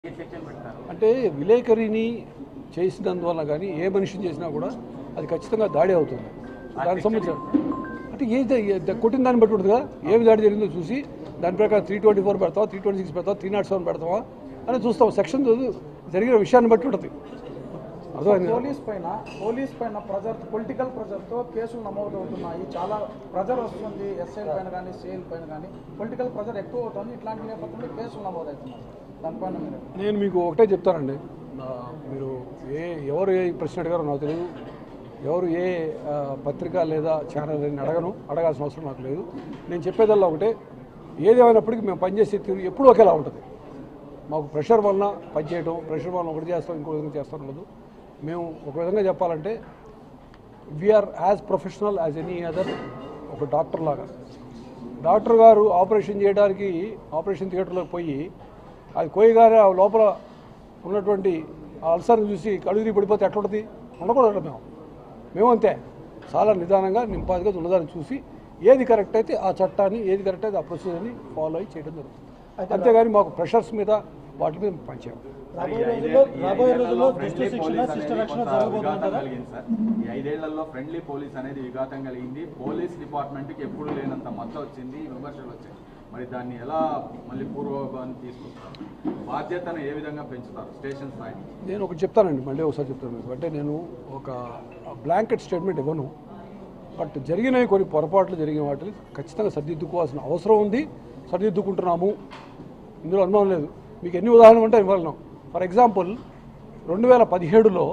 ఏ section పెడతారు అంటే విలేకరిని చేసినందువల్ల కానీ ఏ మనిషిని చేసినా కూడా అది ఖచ్చితంగా దాడి అవుతుంది దానికి సంబంధించిన అంటే ఏది ఏ- కొట్టిన దాన్ని బట్టి ఉంటుంది కదా ఏమి దాడి జరిగిందో చూసి దాని ప్రకారం త్రీ ట్వంటీ ఫోర్ పెడతావా త్రీ ట్వంటీ సిక్స్ పెడతావా త్రీ నాట్ సెవెన్ పెడతావా అని చూస్తాం సెక్షన్ జరిగిన విషయాన్ని బట్టి ఉంటుంది అర్థమైంది కదా? పోలీస్ పైన పోలీస్ పైన ప్రెజర్ పొలిటికల్ ప్రెజర్తో కేసులు నమోదవుతున్నాయి చాలా ప్రెజర్ వస్తుంది ఎస్ఐల పైన కానీ సిఐల పైన కానీ పొలిటికల్ ప్రెజర్ ఎక్కువ అవుతుంది ఇట్లాంటి నేపథ్యంలో కేసులు నమోదవుతున్నాయి దానిపైన మీరు నేను మీకు ఒకటే చెప్తానండి నా- మీరు ఏ ఎవరు ఏ ప్రశ్న అడిగారో నాకు తెలియదు ఎవరు ఏ ఆ, పత్రిక లేదా ఛానల్ అని అడగను అడగాల్సిన అవసరం నాకు లేదు నేను చెప్పేదల్లా ఒకటే ఏదేమైనప్పటికీ మేము పనిచేసే తీరు ఎప్పుడూ ఒకేలా ఉంటుంది మాకు ప్రెషర్ వలన పనిచేయడం ప్రెషర్ వలన ఒకటి చేస్తాం ఇంకో విధంగా చేస్తాం ఉండదు మేము ఒక విధంగా చెప్పాలంటే we are as professional as any other ఒక డాక్టర్ లాగా డాక్టర్ గారు ఆపరేషన్ చేయడానికి ఆపరేషన్ థియేటర్లోకి పోయి అది కోయగానే ఆ లోపల ఉన్నటువంటి ఆ అల్సర్ని చూసి కడుగురి పడిపోతే ఎట్లా ఉంటుంది ఉండకూడదు మేము మేము అంతే చాలా నిదానంగా నింపాదిగా ఉన్నదాన్ని చూసి ఏది కరెక్ట్ అయితే ఆ చట్టాన్ని ఏది కరెక్ట్ అయితే ఆ ప్రొసీజర్ని ఫాలో అయ్యి చేయడం జరుగుతుంది అంతేగాని మాకు ప్రెషర్స్ మీద వాటి మీద పనిచేయం రాబోయే రోజుల్లో రాబోయే రోజుల్లో దుష్ట శిక్షణ శిష్ట రక్షణ జరగబోతుందంటారా కలిగింది సార్ ఈ ఐదేళ్లలో ఫ్రెండ్లీ పోలీస్ అనేది విఘాతం కలిగింది పోలీస్ డిపార్ట్మెంట్కి ఎప్పుడు లేనంత మద్దతు వచ్చింది విమర్శలు వచ్చాయి మరి దాన్ని ఎలా మళ్ళీ పూర్వభావాన్ని తీసుకొస్తారు బాధ్యతను ఏ విధంగా పెంచుతారు స్టేషన్ స్థాయి నేను ఒకటి చెప్తానండి మళ్ళీ ఒకసారి చెప్తాను మీకు అంటే నేను ఒక బ్లాంకెట్ స్టేట్మెంట్ ఇవ్వను బట్ జరిగినవి కొన్ని పొరపాట్లు జరిగిన వాటిని ఖచ్చితంగా సరిదిద్దుకోవాల్సిన అవసరం ఉంది సరిదిద్దుకుంటున్నాము ఇందులో అనుమానం లేదు మీకు ఎన్ని ఉదాహరణలు ఉంటే ఇవ్వగలను ఫర్ ఎగ్జాంపుల్ రెండు వేల పదిహేడులో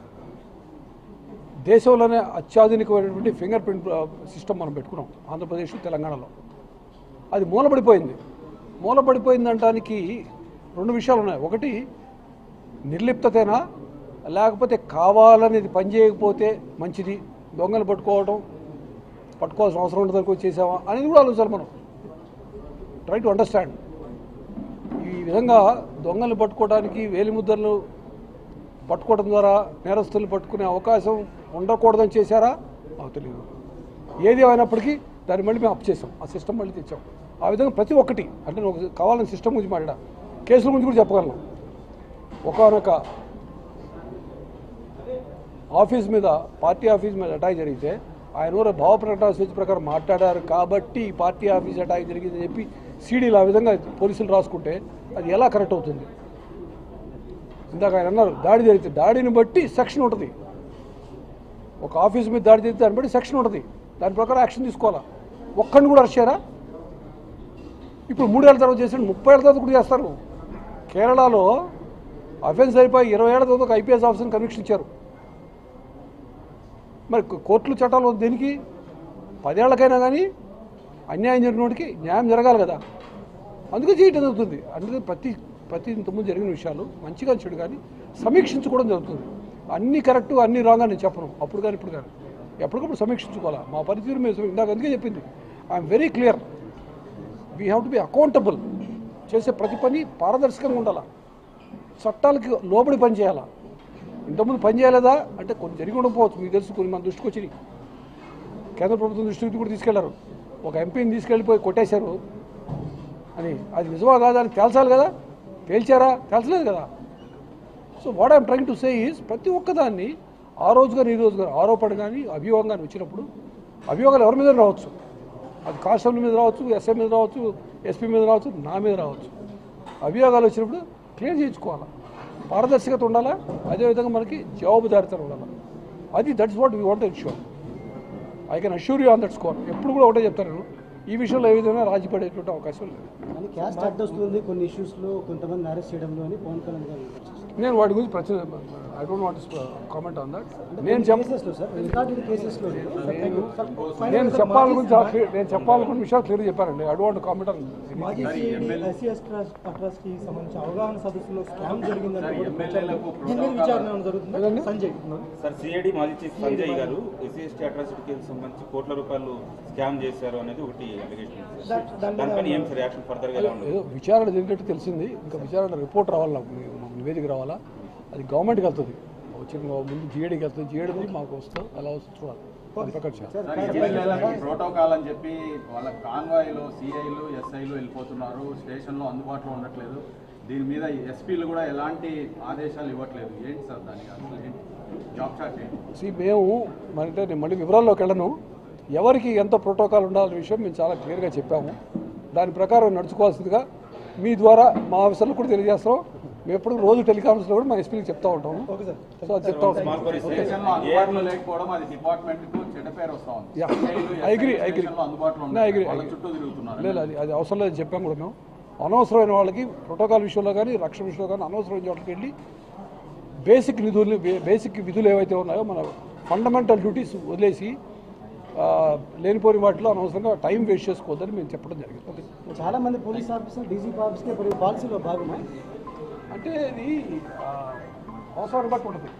దేశంలోనే అత్యాధునికమైనటువంటి ఫింగర్ ప్రింట్ సిస్టమ్ మనం పెట్టుకున్నాం ఆంధ్రప్రదేశ్ తెలంగాణలో అది మూలపడిపోయింది మూలపడిపోయింది అనడానికి రెండు విషయాలు ఉన్నాయి ఒకటి నిర్లిప్తతేనా లేకపోతే కావాలని ఇది పని చేయకపోతే మంచిది దొంగలు పట్టుకోవడం పట్టుకోవాల్సిన అవసరం ఉండదు అనుకో చేసావా అనేది కూడా ఆలోచించాలి మనం ట్రై టు అండర్స్టాండ్ ఈ విధంగా దొంగలు పట్టుకోవడానికి వేలిముద్రలు పట్టుకోవడం ద్వారా నేరస్తులు పట్టుకునే అవకాశం ఉండకూడదని చేశారా మాకు తెలియదు ఏది అయినప్పటికీ దాన్ని మళ్ళీ మేము అప్ చేసాం ఆ సిస్టమ్ మళ్ళీ తెచ్చాం ఆ విధంగా ప్రతి ఒక్కటి అంటే నేను ఒక కావాలని సిస్టమ్ గురించి మాట్లాడా కేసుల గురించి కూడా చెప్పగలను ఒకనొక ఆఫీస్ మీద పార్టీ ఆఫీస్ మీద అటాక్ జరిగితే ఆయన ఊరు భావ ప్రకటన స్వేచ్ఛ ప్రకారం మాట్లాడారు కాబట్టి ఈ పార్టీ ఆఫీస్ అటాక్ జరిగిందని చెప్పి సీడీలు ఆ విధంగా పోలీసులు రాసుకుంటే అది ఎలా కరెక్ట్ అవుతుంది ఇందాక ఆయన అన్నారు దాడి జరిగితే దాడిని బట్టి సెక్షన్ ఉంటుంది ఒక ఆఫీస్ మీద దాడి జరిగితే దాన్ని బట్టి సెక్షన్ ఉంటుంది దాని ప్రకారం యాక్షన్ తీసుకోవాలా ఒక్కడిని కూడా అరెస్ట్ చేయరా ఇప్పుడు మూడేళ్ల తర్వాత చేసిన ముప్పై ఏళ్ళ తర్వాత కూడా చేస్తారు కేరళలో అఫెన్స్ అయిపోయి ఇరవై ఏళ్ళ తర్వాత ఒక ఐపీఎస్ ఆఫీసర్ని కన్విక్షన్ ఇచ్చారు మరి కో- కోర్టులు చట్టాలు దేనికి పదేళ్లకైనా కానీ అన్యాయం జరిగినోడికి న్యాయం జరగాలి కదా అందుకే చేయటం జరుగుతుంది అందుకే ప్రతి ప్రతి ఇంతకుముందు జరిగిన విషయాలు మంచిగా చెడు కానీ సమీక్షించుకోవడం జరుగుతుంది అన్ని కరెక్ట్ అన్ని రాంగ్ అని నేను చెప్పను అప్పుడు కానీ ఇప్పుడు కానీ ఎప్పటికప్పుడు సమీక్షించుకోవాలా మా పనితీరు మేము సమీ- ఇందాక అందుకే చెప్పింది I'm very clear we have to be accountable చేసే ప్రతి పని పారదర్శకంగా ఉండాలా చట్టాలకి లోబడి పని చేయాలా ఇంతకుముందు పని చేయలేదా అంటే కొన్ని జరిగి ఉండకపోవచ్చు మీకు తెలుసు కొన్ని మన దృష్టికి వచ్చినాయి కేంద్ర ప్రభుత్వం దృష్టికి కూడా తీసుకెళ్లారు ఒక ఎంపీని తీసుకెళ్ళిపోయి కొట్టేశారు అని అది నిజమా కాదా అని తేల్చాలి కదా తేల్చారా తేల్చలేదు కదా so what I'm trying to say is ప్రతి ఒక్కదాన్ని ఆ రోజు కానీ ఈ రోజు కానీ ఆరోపణ కానీ అభియోగం కానీ వచ్చినప్పుడు అభియోగాలు ఎవరి మీద రావచ్చు అది కానిస్టేబుల్ మీద రావచ్చు ఎస్ఐ మీద రావచ్చు ఎస్పీ మీద రావచ్చు నా మీద రావచ్చు అభియోగాలు వచ్చినప్పుడు క్లియర్ చేయించుకోవాలా పారదర్శకత ఉండాలా అదేవిధంగా మనకి జవాబుదారితనం ఉండాలా అది that's what we want ensure I can assure you on that score ఎప్పుడు కూడా ఒకటే చెప్తాను నేను ఈ విషయంలో ఏ విధంగా రాజీ పడేటువంటి అవకాశం లేదు కానీ క్యాస్ట్ అడ్డొస్తుంది కొన్ని ఇష్యూస్లో కొంతమంది అరెస్ట్ చేయడంలో అని పవన్ కళ్యాణ్ గారు విమర్శిస్తారు. నేను వాటి గురించి ప్రశ్న I don't want comment on that నేను చెప్ కేసెస్లో సార్ రికార్డెడ్ కేసెస్లో నేను చెప్పాలనుకుని చాలా clear- నేను చెప్పాలనుకున్న విషయాలు క్లియర్ చెప్పానండి ఐ డోంట్ కామెంట్ ఆన్ మాజీ సిఐడి ఎస్సీ అట్రాసిటీ సంబంధించి అవగాహన సదస్సులో స్కామ్ జరిగిందంటే కూడా ఎమ్మెల్యేలకు దీని మీద విచారణ ఏమైనా జరుగుతుందా సంజయ్ సార్ సిఐడి మాజీ చీఫ్ సంజయ్ గారు ఎస్సీ ఎస్టీ అట్రాసిటీ కేసు సంబంధించి కోట్ల రూపాయలు స్కామ్ చేశారు అనేది ఒకటి అలిగేషన్ సార్ దానిపైన ఏం సార్ యాక్షన్ ఫర్దర్ గా ఎలా ఉండదు ఏదో విచారణ జరిగినట్టు తెలిసింది ఇంకా విచారణ రిపోర్ట్ రావాలి నాకు మీ- మాకు నివేదిక రావాలా అది గవర్నమెంట్కి వెళ్తుంది వచ్చిన ముందు జిఏడికి వెళ్తుంది జిఏడి నుంచి మాకు వస్తుంది ఎలా వస్తుంది చూడాలి దాని ప్రకారం చేయాలి. సార్ ఎమ్మెల్యేలకు ప్రోటోకాల్ అని చెప్పి వాళ్ళ కాన్వాయ్లో సిఐలు ఎస్ఐలు వెళ్ళిపోతున్నారు స్టేషన్లో అందుబాటులో ఉండట్లేదు దీని మీద ఎస్పీలు కూడా ఎలాంటి ఆదేశాలు ఇవ్వట్లేదు ఏంటి సార్ దానికి అసలు ఏంటి జాబ్ చార్ట్ ఏంటి See, మేము మరి అంటే నేను మళ్ళీ వివరాల్లోకి వెళ్ళను ఎవరికి ఎంత ప్రోటోకాల్ ఉండాలనే విషయం మేము చాలా క్లియర్గా చెప్పాము దాని ప్రకారం నడుచుకోవాల్సిందిగా మీ ద్వారా మా ఆఫీసర్లు కూడా తెలియజేస్తాం మేము ఎప్పుడు రోజు టెలికాన్ఫరెన్స్లో కూడా మా ఎస్పీకి చెప్తా ఉంటాము ఓకే సార్ సో అది చెప్తా ఉంటాం స్మాల్ పోలీస్ స్టేషన్లో అందుబాటులో లేకపోవడం అది డిపార్ట్మెంట్ కు చెడ్డ పేరు వస్తా ఉంది Yeah. CIలు, I agree, I agree. స్టేషన్లో అందుబాటులో No, I agree, ఉన్నారు I వాళ్ళ agree. చుట్టూ తిరుగుతున్నారు లేదు అది అది అవసరం లేదు చెప్పాము కూడా మేము అనవసరమైన వాళ్ళకి ప్రోటోకాల్ విషయంలో కానీ రక్షణ విషయంలో కానీ అనవసరమైన చోట్లకి వెళ్ళి బేసిక్ నిధులు బే- బేసిక్ విధులు ఏవైతే ఉన్నాయో మన ఫండమెంటల్ డ్యూటీస్ వదిలేసి ఆ, లేనిపోని వాటిలో అనవసరంగా టైం వేస్ట్ చేసుకోవద్దని మేము చెప్పడం జరిగింది ఓకే చాలా మంది పోలీస్ ఆఫీసర్ డీజీపీ ఆఫీస్కి ఇప్పుడు పాలసీలో భాగమా అంటే ఇది ఆ, అవసరాన్ని బట్టి ఉంటుంది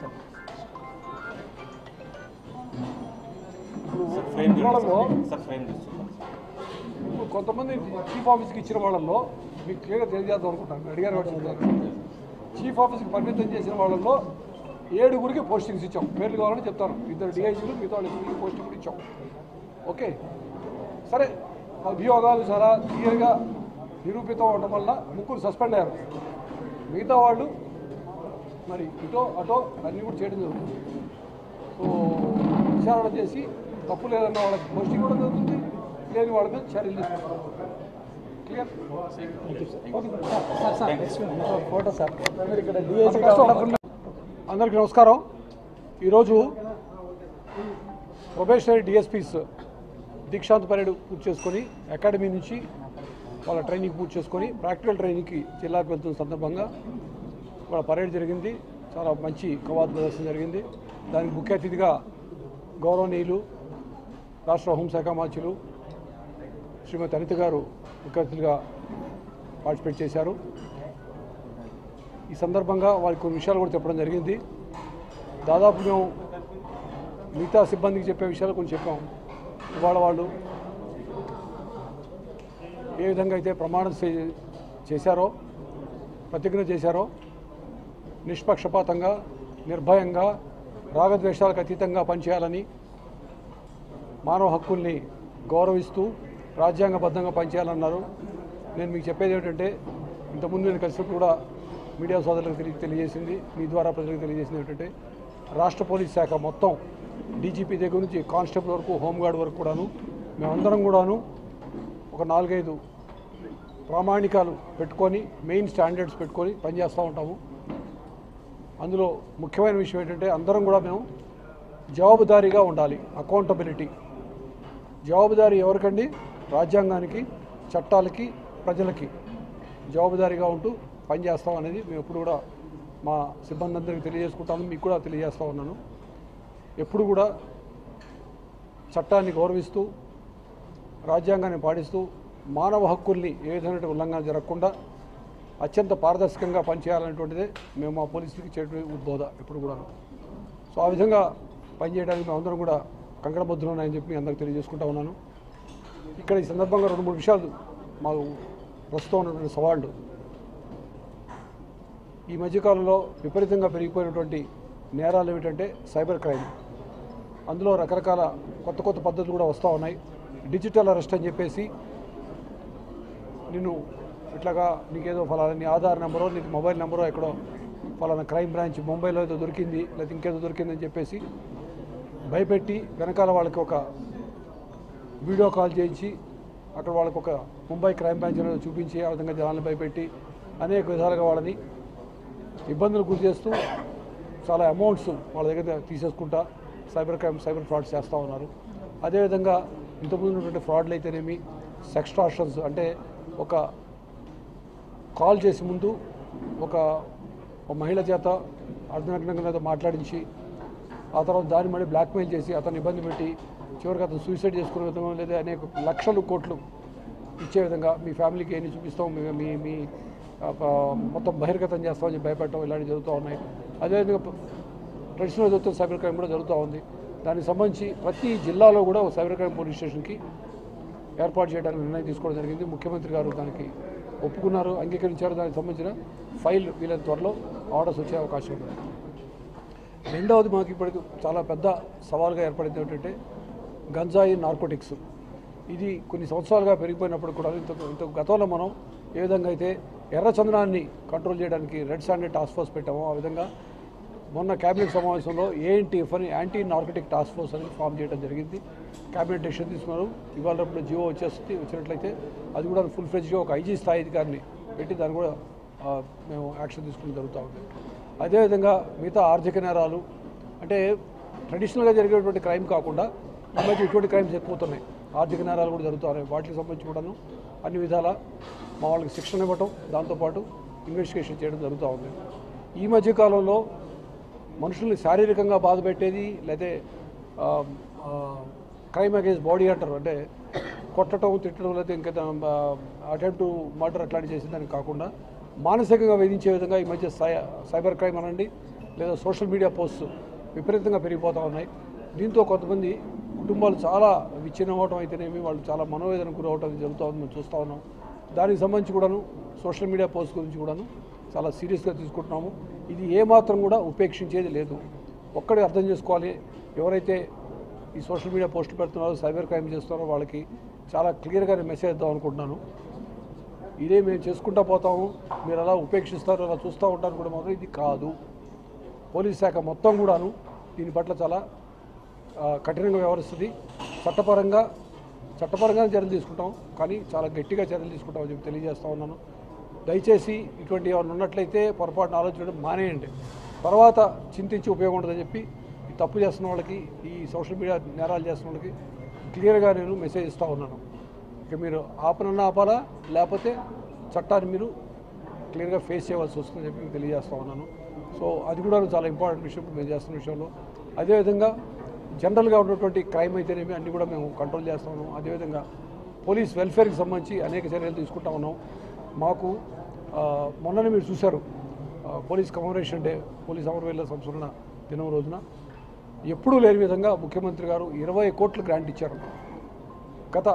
ఇప్పుడు సార్ ఫ్రేమ్ వాళ్ళలో సార్ ఫ్రేమ్ చేస్తున్నాం ఇప్పుడు కొంతమంది చీఫ్ ఆఫీస్కి ఇచ్చిన వాళ్ళల్లో మీకు క్లియర్గా తెలియజేద్దాం అనుకుంటాను మీరు అడిగారు కాబట్టి చెప్తాను చీఫ్ ఆఫీస్కి పరిమితం చేసిన వాళ్ళల్లో ఏడుగురికి పోస్టింగ్స్ ఇచ్చాం పేర్లు కావాలని చెప్తాను ఇద్దరు డిఐజీలు మిగతా వాళ్ళు ఎస్పీకి పోస్టింగ్ కూడా ఇచ్చాం ఓకే సరే అభియోగాలు చాలా క్లియర్గా నిరూపితం అవడం వల్ల ముగ్గురు సస్పెండ్ అయ్యారు మిగతా వాళ్ళు మరి ఇటో అటో అన్నీ కూడా చేయడం జరుగుతుంది సో విచారణ చేసి తప్పు లేదన్న వాళ్ళకి పోస్టింగ్ కూడా జరుగుతుంది లేని వాళ్ళ మీద చర్యలు తీసుకుంటాం clear sir sir photo sir మీరు ఇక్కడ మన డిఐజీ కష్టం అందరికీ నమస్కారం ఈరోజు ప్రొబేషనరీ డిఎస్పీస్ దీక్షాంత్ పరేడ్ పూర్తి చేసుకొని అకాడమీ నుంచి వాళ్ళ ట్రైనింగ్ పూర్తి చేసుకొని ప్రాక్టికల్ ట్రైనింగ్కి జిల్లాకు వెళ్తున్న సందర్భంగా వాళ్ళ పరేడ్ జరిగింది చాలా మంచి కవాత్ ప్రదర్శన జరిగింది దానికి ముఖ్య అతిథిగా గౌరవనీయులు రాష్ట్ర హోంశాఖ మంత్రులు శ్రీమతి అనిత గారు ముఖ్య అతిథిగా పార్టిసిపేట్ చేశారు ఈ సందర్భంగా వారికి కొన్ని విషయాలు కూడా చెప్పడం జరిగింది దాదాపు మేము మిగతా సిబ్బందికి చెప్పే విషయాలు కొంచెం చెప్పాం ఇవాళ వాళ్ళు ఏ విధంగా అయితే ప్రమాణం చే- చేశారో ప్రతిజ్ఞ చేశారో నిష్పక్షపాతంగా నిర్భయంగా రాగద్వేషాలకు అతీతంగా పనిచేయాలని మానవ హక్కుల్ని గౌరవిస్తూ రాజ్యాంగబద్ధంగా పనిచేయాలన్నారు నేను మీకు చెప్పేది ఏంటంటే ఇంతకుముందు నేను కలిసినప్పుడు కూడా మీడియా సోదరులకు తెలియ తెలియజేసింది మీ ద్వారా ప్రజలకు తెలియజేసింది ఏంటంటే రాష్ట్ర పోలీస్ శాఖ మొత్తం డీజీపీ దగ్గర నుంచి కానిస్టేబుల్ వరకు హోంగార్డ్ వరకు కూడాను మేమందరం కూడాను ఒక నాలుగైదు ప్రామాణికాలు పెట్టుకొని మెయిన్ స్టాండర్డ్స్ పెట్టుకొని పనిచేస్తూ ఉంటాము అందులో ముఖ్యమైన విషయం ఏంటంటే అందరం కూడా మేము జవాబుదారీగా ఉండాలి అకౌంటబిలిటీ జవాబుదారీ ఎవరికండి రాజ్యాంగానికి చట్టాలకి ప్రజలకి జవాబుదారీగా ఉంటూ పనిచేస్తాం అనేది మేము ఎప్పుడు కూడా మా సిబ్బంది అందరికీ తెలియజేసుకుంటాను మీకు కూడా తెలియజేస్తూ ఉన్నాను ఎప్పుడు కూడా చట్టాన్ని గౌరవిస్తూ రాజ్యాంగాన్ని పాటిస్తూ మానవ హక్కుల్ని ఏ విధమైన ఉల్లంఘన జరగకుండా అత్యంత పారదర్శకంగా పనిచేయాలనేటువంటిదే మేము మా పోలీసులకి చేటు ఉద్బోధ ఎప్పుడు కూడా సో ఆ విధంగా పనిచేయడానికి మేమందరం కూడా కంకణబద్దులు ఉన్నాయని చెప్పి మీ అందరికి తెలియజేసుకుంటా ఉన్నాను ఇక్కడ ఈ సందర్భంగా రెండు మూడు విషయాలు మాకు ప్రస్తుతం ఉన్నటువంటి సవాళ్ళు ఈ మధ్యకాలంలో విపరీతంగా పెరిగిపోయినటువంటి నేరాలు ఏమిటంటే సైబర్ క్రైమ్ అందులో రకరకాల కొత్త కొత్త పద్ధతులు కూడా వస్తూ ఉన్నాయి డిజిటల్ అరెస్ట్ అని చెప్పేసి నిన్ను ఇట్లాగా నీకేదో ఫలానా నీ ఆధార్ నెంబరో నీకు మొబైల్ నెంబరో ఎక్కడో ఫలానా క్రైమ్ బ్రాంచ్ ముంబైలో ఏదో దొరికింది లేదా ఇంకేదో దొరికిందని చెప్పేసి భయపెట్టి వెనకాల వాళ్ళకి ఒక వీడియో కాల్ చేయించి అక్కడ వాళ్ళకి ఒక ముంబై క్రైమ్ బ్రాంచ్ అనేది చూపించి ఆ విధంగా జనాలను భయపెట్టి అనేక విధాలుగా వాళ్ళని ఇబ్బందులు గురి చేస్తూ చాలా అమౌంట్స్ వాళ్ళ దగ్గర తీసేసుకుంటా సైబర్ క్రైమ్ సైబర్ ఫ్రాడ్స్ చేస్తూ ఉన్నారు అదేవిధంగా ఇంతకుముందు ఉన్నటువంటి ఫ్రాడ్లు అయితేనేమి సెక్స్ట్రాషన్స్ అంటే ఒక కాల్ చేసి ముందు ఒక ఒక మహిళ చేత అర్ధనగ్నంగా ఏదో మాట్లాడించి ఆ తర్వాత దాన్ని మళ్ళీ బ్లాక్మెయిల్ చేసి అతను ఇబ్బంది పెట్టి చివరికి అతను సూసైడ్ చేసుకునే విధంగా లేదా అనేక లక్షలు కోట్లు ఇచ్చే విధంగా మీ ఫ్యామిలీకి ఎన్ని చూపిస్తాం మీ మీ మీ ఆ, ప- మొత్తం బహిర్గతం చేస్తామని చెప్పి భయపెట్టడం ఇలాంటివి జరుగుతూ ఉన్నాయి అదేవిధంగా ప- ట్రెడిషనల్ జరుగుతున్న సైబర్ క్రైమ్ కూడా జరుగుతూ ఉంది దానికి సంబంధించి ప్రతి జిల్లాలో కూడా ఒక సైబర్ క్రైమ్ పోలీస్ స్టేషన్కి ఏర్పాటు చేయడానికి నిర్ణయం తీసుకోవడం జరిగింది ముఖ్యమంత్రి గారు దానికి ఒప్పుకున్నారు అంగీకరించారు దానికి సంబంధించిన ఫైల్ వీళ్ళ త్వరలో ఆర్డర్స్ వచ్చే అవకాశం ఉంది రెండవది మాకు ఇప్పటికి చాలా పెద్ద సవాల్గా ఏర్పడింది ఏంటంటే గంజాయి నార్కోటిక్స్ ఇది కొన్ని సంవత్సరాలుగా పెరిగిపోయినప్పుడు కూడా ఇంత ఇంత గతంలో మనం ఏ విధంగా అయితే ఎర్ర చందనాన్ని కంట్రోల్ చేయడానికి రెడ్ శాండెడ్ టాస్క్ ఫోర్స్ పెట్టామో ఆ విధంగా మొన్న కేబినెట్ సమావేశంలో ఏఎన్టీఎఫ్ అని యాంటీ నార్కటిక్ టాస్క్ ఫోర్స్ అనేది ఫామ్ చేయడం జరిగింది కేబినెట్ డెసిషన్ తీసుకున్నారు ఇవాళ రేపు జియో వచ్చేస్తుంది వచ్చినట్లయితే అది కూడా ఫుల్ ఫ్లెజ్గా ఒక ఐజీ స్థాయి అధికారిని పెట్టి దాన్ని కూడా ఆ, మేము యాక్షన్ తీసుకుని జరుగుతూ ఉంది అదేవిధంగా మిగతా ఆర్థిక నేరాలు అంటే ట్రెడిషనల్గా జరిగేటువంటి క్రైమ్ కాకుండా ఈ మధ్య ఇటువంటి క్రైమ్స్ ఎక్కువవుతున్నాయి ఆర్థిక నేరాలు కూడా జరుగుతున్నాయి వాటికి సంబంధించి కూడాను అన్ని విధాల మా వాళ్ళకి శిక్షణ ఇవ్వటం దాంతోపాటు ఇన్వెస్టిగేషన్ చేయడం జరుగుతూ ఉంది ఈ మధ్య కాలంలో మనుషుల్ని శారీరకంగా బాధ పెట్టేది లేదా క్రైమ్ అగేన్స్ బాడీ అంటారు అంటే కొట్టడం తిట్టడం లేదా ఇంకా అటెంప్ట్ టు మర్డర్ అట్లాంటి చేసిన దానికి కాకుండా మానసికంగా వేధించే విధంగా ఈ మధ్య సై సైబర్ క్రైమ్ అనండి లేదా సోషల్ మీడియా పోస్ట్స్ విపరీతంగా పెరిగిపోతూ ఉన్నాయి దీంతో కొంతమంది కుటుంబాలు చాలా విచ్ఛిన్నం అవడం అయితేనేమి వాళ్ళు చాలా మనోవేదన గురవడం జరుగుతూ ఉంది మేము చూస్తూ ఉన్నాం దానికి సంబంధించి కూడాను సోషల్ మీడియా పోస్ట్ గురించి కూడాను చాలా సీరియస్గా తీసుకుంటున్నాము ఇది ఏమాత్రం కూడా ఉపేక్షించేది లేదు ఒక్కడే అర్థం చేసుకోవాలి ఎవరైతే ఈ సోషల్ మీడియా పోస్టులు పెడుతున్నారో సైబర్ క్రైమ్ చేస్తున్నారో వాళ్ళకి చాలా క్లియర్గా నేను మెసేజ్ ఇద్దాం అనుకుంటున్నాను ఇదే మేము చేసుకుంటా పోతాము మీరు అలా ఉపేక్షిస్తారు అలా చూస్తూ ఉంటారు కూడా మాత్రం ఇది కాదు పోలీస్ శాఖ మొత్తం కూడాను దీని పట్ల చాలా ఆ, కఠినంగా వ్యవహరిస్తుంది చట్టపరంగా చట్టపరంగా చర్యలు తీసుకుంటాం కానీ చాలా గట్టిగా చర్యలు తీసుకుంటామని చెప్పి తెలియజేస్తా ఉన్నాను దయచేసి ఇటువంటి ఏమైనా ఉన్నట్లయితే పొరపాటున ఆలోచించడం మానేయండి తర్వాత చింతించి ఉపయోగం ఉండదని చెప్పి ఈ తప్పు చేస్తున్న వాళ్ళకి ఈ సోషల్ మీడియా నేరాలు చేస్తున్న వాళ్ళకి క్లియర్గా నేను మెసేజ్ ఇస్తూ ఉన్నాను ఇక మీరు ఆపనన్నా ఆపాలా లేకపోతే చట్టాన్ని మీరు క్లియర్గా ఫేస్ చేయవలసి వస్తుందని చెప్పి మీకు తెలియజేస్తా ఉన్నాను సో అది కూడా చాలా ఇంపార్టెంట్ విషయం మేము చేస్తున్న విషయంలో అదేవిధంగా జనరల్గా ఉన్నటువంటి క్రైమ్ అయితేనేమి అన్నీ కూడా మేము కంట్రోల్ చేస్తా ఉన్నాం అదేవిధంగా పోలీస్ వెల్ఫేర్కి సంబంధించి అనేక చర్యలు తీసుకుంటా ఉన్నాం మాకు ఆ, మొన్ననే మీరు చూశారు ఆ, పోలీస్ కమమరేషన్ డే పోలీస్ అమరవీరుల సంస్మరణ దినం రోజున ఎప్పుడూ లేని విధంగా ముఖ్యమంత్రి గారు ఇరవై కోట్లు గ్రాంట్ ఇచ్చారు గత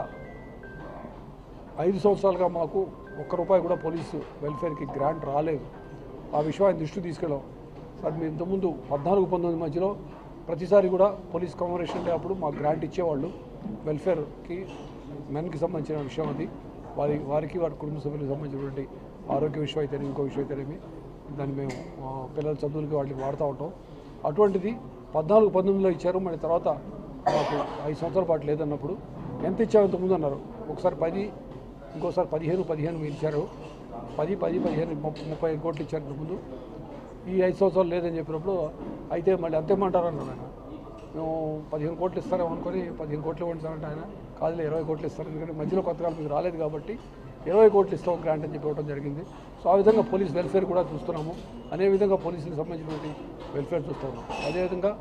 ఐదు సంవత్సరాలుగా మాకు ఒక్క రూపాయి కూడా పోలీసు వెల్ఫేర్కి గ్రాంట్ రాలేదు ఆ విషయం ఆయన దృష్టి తీసుకెళ్ళాం సార్ మీ ఇంతకుముందు పద్నాలుగు పంతొమ్మిది మధ్యలో ప్రతిసారి కూడా పోలీస్ కమమరేషన్ డే అప్పుడు మాకు గ్రాంట్ ఇచ్చేవాళ్ళు వెల్ఫేర్కి మెన్కి సంబంధించిన విషయం అది వారి వారికి వారి కుటుంబ సభ్యులకు సంబంధించినటువంటి ఆరోగ్య విషయం అయితేనే ఇంకో విషయం అయితేనేమి దాన్ని మేము ఆ, పిల్లల చదువులకి వాటికి వాడుతూ ఉంటాం అటువంటిది పద్నాలుగు పంతొమ్మిదిలో ఇచ్చారు మళ్ళీ తర్వాత మాకు ఐదు సంవత్సరాల పాటు లేదన్నప్పుడు ఎంత ఇచ్చారు ఇంతకుముందు అన్నారు ఒకసారి పది ఇంకోసారి పదిహేను పదిహేను మీరు ఇచ్చారు పది పది పదిహేను ముప్ప- ముప్పై ఐదు కోట్లు ఇచ్చారు ఇంతకుముందు ఈ ఐదు సంవత్సరాలు లేదని చెప్పినప్పుడు అయితే మళ్ళీ అంతేమంటారు అన్నాడు ఆయన మేము పదిహేను కోట్లు ఇస్తారేమో అనుకొని పదిహేను కోట్లు ఇవ్వండి సార్ అంటే ఆయన కాదులే ఇరవై కోట్లు ఇస్తారు ఎందుకంటే మధ్యలో కొత్తగా మీకు రాలేదు కాబట్టి ఇరవై కోట్లు ఇస్తాం గ్రాంట్ అని చెప్పి ఇవ్వడం జరిగింది సో ఆ విధంగా పోలీస్ వెల్ఫేర్ కూడా చూస్తున్నాము అదే విధంగా పోలీసులకు సంబంధించినటువంటి వెల్ఫేర్ చూస్తున్నాం అదేవిధంగా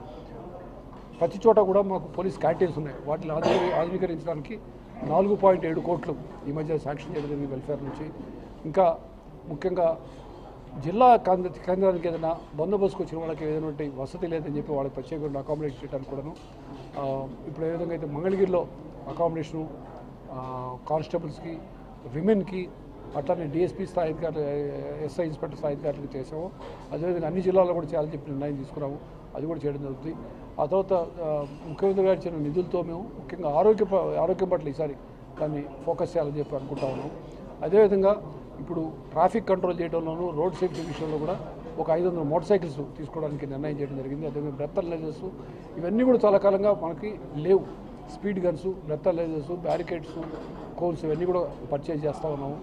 ప్రతి చోట కూడా మాకు పోలీస్ క్యాంటీన్స్ ఉన్నాయి వాటిని ఆధునీ ఆధునీకరించడానికి నాలుగు పాయింట్ ఏడు కోట్లు ఈ మధ్య శాంక్షన్ చేయడం జరిగింది వెల్ఫేర్ నుంచి ఇంకా ముఖ్యంగా జిల్లా కేంద్ర కేంద్రానికి ఏదైనా బందోబస్తుకు వచ్చిన వాళ్ళకి ఏదైనా వసతి లేదని చెప్పి వాళ్ళకి ప్రత్యేకంగా అకామిడేట్ చేయడానికి కూడాను ఆ, ఇప్పుడు ఏ విధంగా అయితే మంగళగిరిలో అకామిడేషను కానిస్టేబుల్స్కి విమెన్కి అట్లానే డిఎస్పీ స్థాయి అధికారులు ఎస్ఐ ఇన్స్పెక్టర్ స్థాయి అధికారులకు చేసాము అదేవిధంగా అన్ని జిల్లాల్లో కూడా చేయాలని చెప్పి నిర్ణయం తీసుకున్నాము అది కూడా చేయడం జరుగుతుంది ఆ తర్వాత ఆ, ముఖ్యమంత్రి గారు ఇచ్చిన నిధులతో మేము ముఖ్యంగా ఆరోగ్య ప- ఆరోగ్యం పట్ల ఈసారి దాన్ని ఫోకస్ చేయాలని చెప్పి అనుకుంటా ఉన్నాం అదేవిధంగా ఇప్పుడు ట్రాఫిక్ కంట్రోల్ చేయడంలోనూ రోడ్ సేఫ్టీ విషయంలో కూడా ఒక ఐదు వందల మోటార్ సైకిల్స్ తీసుకోవడానికి నిర్ణయం చేయడం జరిగింది అదేవిధంగా బ్రెత్ అనలైజర్స్ ఇవన్నీ కూడా చాలా కాలంగా మనకి లేవు speed guns breath analysers barricades కోల్స్ ఇవన్నీ కూడా పర్చేజ్ చేస్తూ ఉన్నాము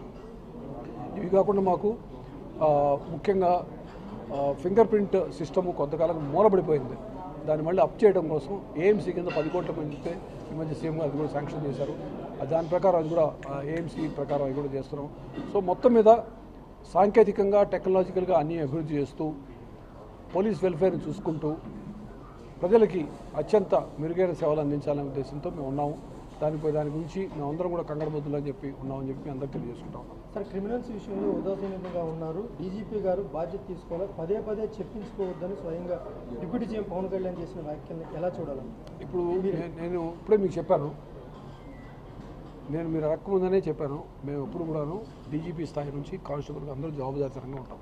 ఇవి కాకుండా మాకు ఆ, ముఖ్యంగా ఫింగర్ ప్రింట్ సిస్టము కొంతకాలం మూలబడిపోయింది దాన్ని మళ్ళీ అప్ చేయడం కోసం ఏఎంసీ కింద పది కోట్ల మందితే ఈ మధ్య సీఎం గారు అది కూడా శాంక్షన్ చేశారు ఆ దాని ప్రకారం అది కూడా ఏఎంసీ ప్రకారం అది కూడా చేస్తున్నాం సో మొత్తం మీద సాంకేతికంగా టెక్నాలజికల్గా అన్నీ అభివృద్ధి చేస్తూ పోలీస్ వెల్ఫేర్ని చూసుకుంటూ ప్రజలకి అత్యంత మెరుగైన సేవలు అందించాలనే ఉద్దేశంతో మేము ఉన్నాము దానిపై దాని గురించి మేమందరం కూడా కంగడబద్దులు అని చెప్పి ఉన్నామని చెప్పి మీ అందరికీ తెలియజేసుకుంటాం సార్ క్రిమినల్స్ విషయంలో ఉదాసీనంగా ఉన్నారు డీజీపీ గారు బాధ్యత తీసుకోవాలి పదే పదే చెప్పించుకోవద్దని స్వయంగా డిప్యూటీ సీఎం పవన్ కళ్యాణ్ చేసిన వ్యాఖ్యల్ని ఎలా చూడాలి ఇప్పుడు నే- నేను ఇప్పుడే మీకు చెప్పాను నేను మీరు అడగకముందనే చెప్పాను మేము ఎప్పుడు కూడాను డీజీపీ స్థాయి నుంచి కానిస్టేబుల్కి అందరూ జవాబుదారితనంగా ఉంటాం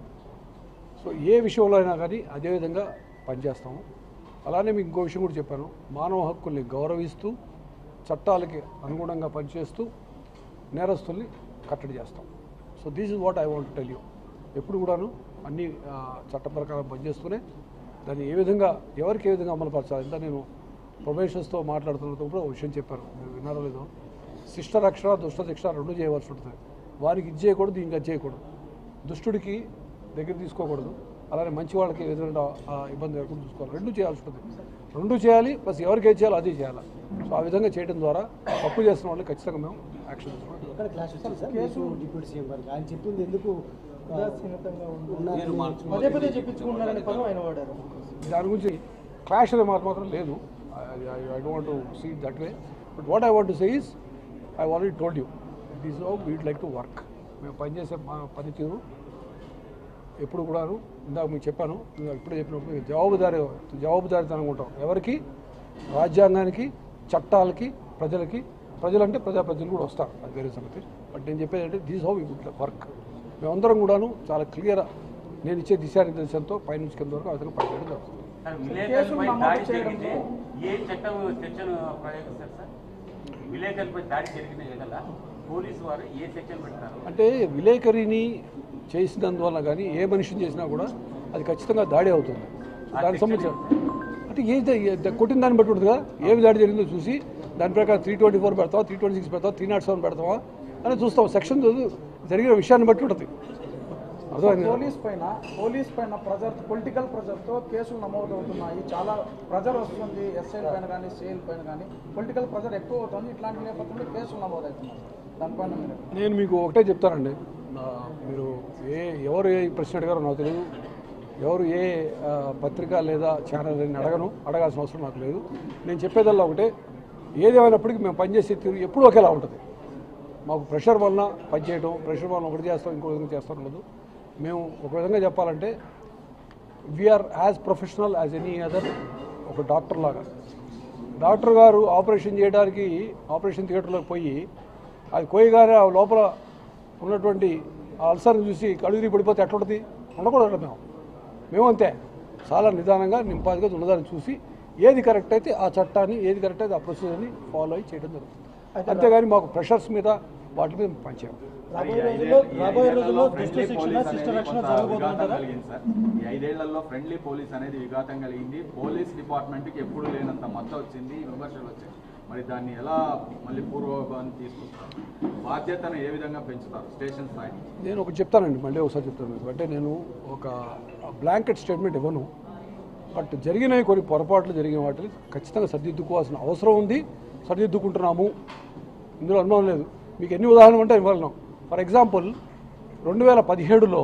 సో ఏ విషయంలో అయినా కానీ అదేవిధంగా పనిచేస్తాము అలానే మీకు ఇంకో విషయం కూడా చెప్పాను మానవ హక్కుల్ని గౌరవిస్తూ చట్టాలకి అనుగుణంగా పనిచేస్తూ నేరస్తుల్ని కట్టడి చేస్తాం so so this is what I want tell you ఎప్పుడు కూడాను అన్ని ఆ, చట్ట ప్రకారం పనిచేస్తూనే దాన్ని ఏ విధంగా ఎవరికి ఏ విధంగా అమలుపరచాలి ఇంత నేను ప్రొబేషన్స్తో మాట్లాడుతున్నప్పుడు ఒక విషయం చెప్పాను మీరు విన్నారో లేదో శిష్ట రక్షణ దుష్ట శిక్ష రెండు చేయవలసి ఉంటుంది వారికి ఇది చేయకూడదు దీనికి అది చేయకూడదు దుష్టుడికి దగ్గర తీసుకోకూడదు అలానే మంచి వాళ్ళకి ఏ విధంగా ఆ, ఇబ్బంది లేకుండా చూసుకోవాలి రెండు చేయాల్సి ఉంటుంది రెండు చేయాలి ప్లస్ ఎవరికి ఏది చేయాలో అది చేయాలి సో ఆ విధంగా చేయడం ద్వారా తప్పు చేస్తున్న వాళ్ళకి ఖచ్చితంగా మేము యాక్షన్ తీసుకుంటాం ఎక్కడ క్లాష్ వచ్చింది సార్ కేసు డిప్యూటీ సీఎం గారికి ఆయన చెప్పింది ఎందుకు ఆ, ఉదాసీనతంగా ఉంది ఉన్నారు? పదే పదే చెప్పించుకుంటున్నారనే పదం ఆయన వాడారు దాని గురించి క్లాష్ అనే మాట మాత్రం లేదు I don't see that way but what I want say is I already told you it is how we'd like to work మేము పనిచేసే మా పనితీరు ఎప్పుడు కూడాను ఇందాక మీకు చెప్పాను ఇందాక ఇప్పుడే చెప్పినప్పుడు మేము జవాబుదారీ జవాబుదారీతనంగా ఉంటాం ఎవరికి రాజ్యాంగానికి చట్టాలకి ప్రజలకి ప్రజలంటే ప్రజాప్రతినిధులు కూడా వస్తారు అది వేరే సంగతి బట్ నేను చెప్పేది అంటే this how we good work మేమందరం కూడాను చాలా క్లియర్ నేను ఇచ్చే దిశానిర్దేశంతో పైనుంచి కింద వరకు ఆ విధంగా పనిచేయడం జరుగుతుంది సార్ కేసులు విలేకరులపై నమోదు దాడి చేయడంలో- జరిగితే ఏ చట్టం సెక్షన్ ప్రయోగిస్తారు సార్ విలేకరులపై దాడి జరిగిన ఎడల పోలీసు వారు ఏ సెక్షన్ పెడతారు అంటే విలేకరిని చేసినందువల్ల కానీ ఏ మనిషిని చేసినా కూడా అది ఖచ్చితంగా దాడి అవుతుంది దానికి సంబంధించిన అంటే ఏది ఏ- కొట్టిన దాన్ని బట్టి ఉంటుంది కదా ఏమి దాడి జరిగిందో చూసి దాని ప్రకారం త్రీ ట్వంటీ ఫోర్ పెడతావా త్రీ ట్వంటీ సిక్స్ పెడతావా త్రీ నాట్ సెవెన్ పెడతావా అని చూస్తాం సెక్షన్ జరిగిన విషయాన్ని బట్టి ఉంటుంది అర్థమైంది కదా? పోలీస్ పైన పోలీస్ పైన ప్రెజర్ పొలిటికల్ ప్రెజర్తో కేసులు నమోదు అవుతున్నాయి చాలా ప్రెజర్ వస్తుంది ఎస్ఐల పైన కానీ సిఐల పైన కానీ పొలిటికల్ ప్రెజర్ ఎక్కువ అవుతుంది ఇట్లాంటి నేపథ్యంలో కేసులు నమోదు అవుతున్నాయి దానిపైన మీరు నేను మీకు ఒకటే చెప్తానండి నా- మీరు ఏ ఎవరు ఏ ప్రశ్న అడిగారో నాకు తెలియదు ఎవరు ఏ ఆ, పత్రిక లేదా ఛానల్ అని అడగను అడగాల్సిన అవసరం నాకు లేదు నేను చెప్పేదల్లా ఒకటే ఏదేమైనప్పటికీ మేము పనిచేసే తీరు ఎప్పుడూ ఒకేలా ఉంటుంది మాకు ప్రెషర్ వలన పనిచేయడం ప్రెషర్ వలన ఒకటి చేస్తాం ఇంకో విధంగా చేస్తాం ఉండదు మేము ఒక విధంగా చెప్పాలంటే we are as professional as any other ఒక డాక్టర్ లాగా డాక్టర్ గారు ఆపరేషన్ చేయడానికి ఆపరేషన్ థియేటర్లోకి పోయి అది కోయగానే ఆ లోపల ఉన్నటువంటి ఆ అల్సర్ని చూసి కడుగురి పడిపోతే ఎట్లుంటుంది ఉండకూడదు మేము మేము అంతే చాలా నిదానంగా నింపాదిగా ఉన్నదాన్ని చూసి ఏది కరెక్ట్ అయితే ఆ చట్టాన్ని ఏది కరెక్ట్ అయితే ఆ ప్రొసీజర్ని ఫాలో అయి చేయడం జరుగుతుంది అంతేగాని మాకు ప్రెషర్స్ మీద వాటి మీద పనిచేయం రాబోయే రోజుల్లో రాబోయే రోజుల్లో దుష్ట శిక్షణ శిష్ట రక్షణ జరగబోతుందంటారా కలిగింది సార్ ఈ ఐదేళ్లలో ఫ్రెండ్లీ పోలీస్ అనేది విఘాతం కలిగింది పోలీస్ డిపార్ట్మెంట్కి ఎప్పుడు లేనంత మద్దతు వచ్చింది విమర్శలు వచ్చాయి మరి దాన్ని ఎలా మళ్ళీ పూర్వభావాన్ని తీసుకొస్తారు బాధ్యతను ఏ విధంగా పెంచుతారు స్టేషన్ స్థాయి నేను ఒకటి చెప్తానండి మళ్ళీ ఒకసారి చెప్తాను మీకు అంటే నేను ఒక బ్లాంకెట్ స్టేట్మెంట్ ఇవ్వను బట్ జరిగిన కొన్ని పొరపాట్లు జరిగిన వాటిని ఖచ్చితంగా సరిదిద్దుకోవాల్సిన అవసరం ఉంది సరిదిద్దుకుంటున్నాము ఇందులో అనుమానం లేదు మీకు ఎన్ని ఉదాహరణలు ఉంటే ఇవ్వగలను ఫర్ ఎగ్జాంపుల్ రెండు వేల పదిహేడులో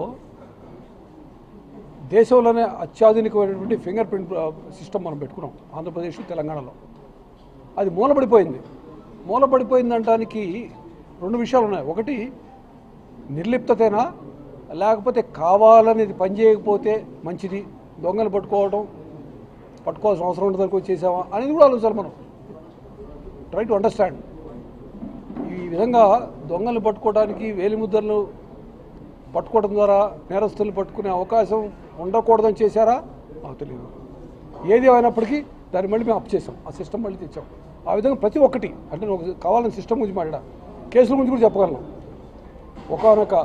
దేశంలోనే అత్యాధునికమైనటువంటి ఫింగర్ ప్రింట్ సిస్టమ్ మనం పెట్టుకున్నాం ఆంధ్రప్రదేశ్ తెలంగాణలో అది మూలపడిపోయింది మూలపడిపోయిందనడానికి రెండు విషయాలు ఉన్నాయి ఒకటి నిర్లిప్తతేనా లేకపోతే కావాలని ఇది పని చేయకపోతే మంచిది దొంగలు పట్టుకోవడం పట్టుకోవాల్సిన అవసరం ఉంటుంది అనుకో చేసావా అనేది కూడా ఆలోచించాలి మనం ట్రై టు అండర్స్టాండ్ ఈ విధంగా దొంగలు పట్టుకోవడానికి వేలిముద్రలు పట్టుకోవడం ద్వారా నేరస్తులు పట్టుకునే అవకాశం ఉండకూడదని చేశారా మాకు తెలియదు ఏది అయినప్పటికీ దాన్ని మళ్ళీ మేము అప్ చేసాం ఆ సిస్టమ్ మళ్ళీ తెచ్చాం ఆ విధంగా ప్రతి ఒక్కటి అంటే నేను ఒక కావాలని సిస్టమ్ గురించి మాట్లాడా కేసుల గురించి కూడా చెప్పగలను ఒకనొక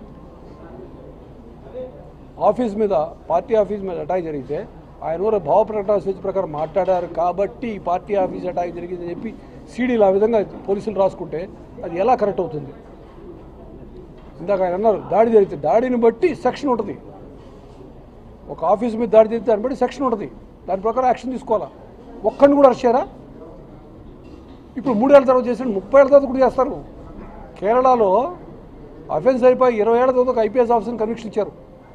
ఆఫీస్ మీద పార్టీ ఆఫీస్ మీద అటాక్ జరిగితే ఆయన ఊరు భావ ప్రకటన స్వేచ్ఛ ప్రకారం మాట్లాడారు కాబట్టి ఈ పార్టీ ఆఫీస్ అటాక్ జరిగిందని చెప్పి సీడీలు ఆ విధంగా పోలీసులు రాసుకుంటే అది ఎలా కరెక్ట్ అవుతుంది ఇందాక ఆయన అన్నారు దాడి జరిగితే దాడిని బట్టి సెక్షన్ ఉంటుంది ఒక ఆఫీస్ మీద దాడి జరిగితే దాన్ని బట్టి సెక్షన్ ఉంటుంది దాని ప్రకారం యాక్షన్ తీసుకోవాలా ఒక్కడిని కూడా అరెస్ట్ చేయరా ఇప్పుడు మూడేళ్ల తర్వాత చేసిన ముప్పై ఏళ్ళ తర్వాత కూడా చేస్తారు కేరళలో అఫెన్స్ అయిపోయి ఇరవై ఏళ్ళ తర్వాత ఒక ఐపీఎస్ ఆఫీసర్ని కన్విక్షన్ ఇచ్చారు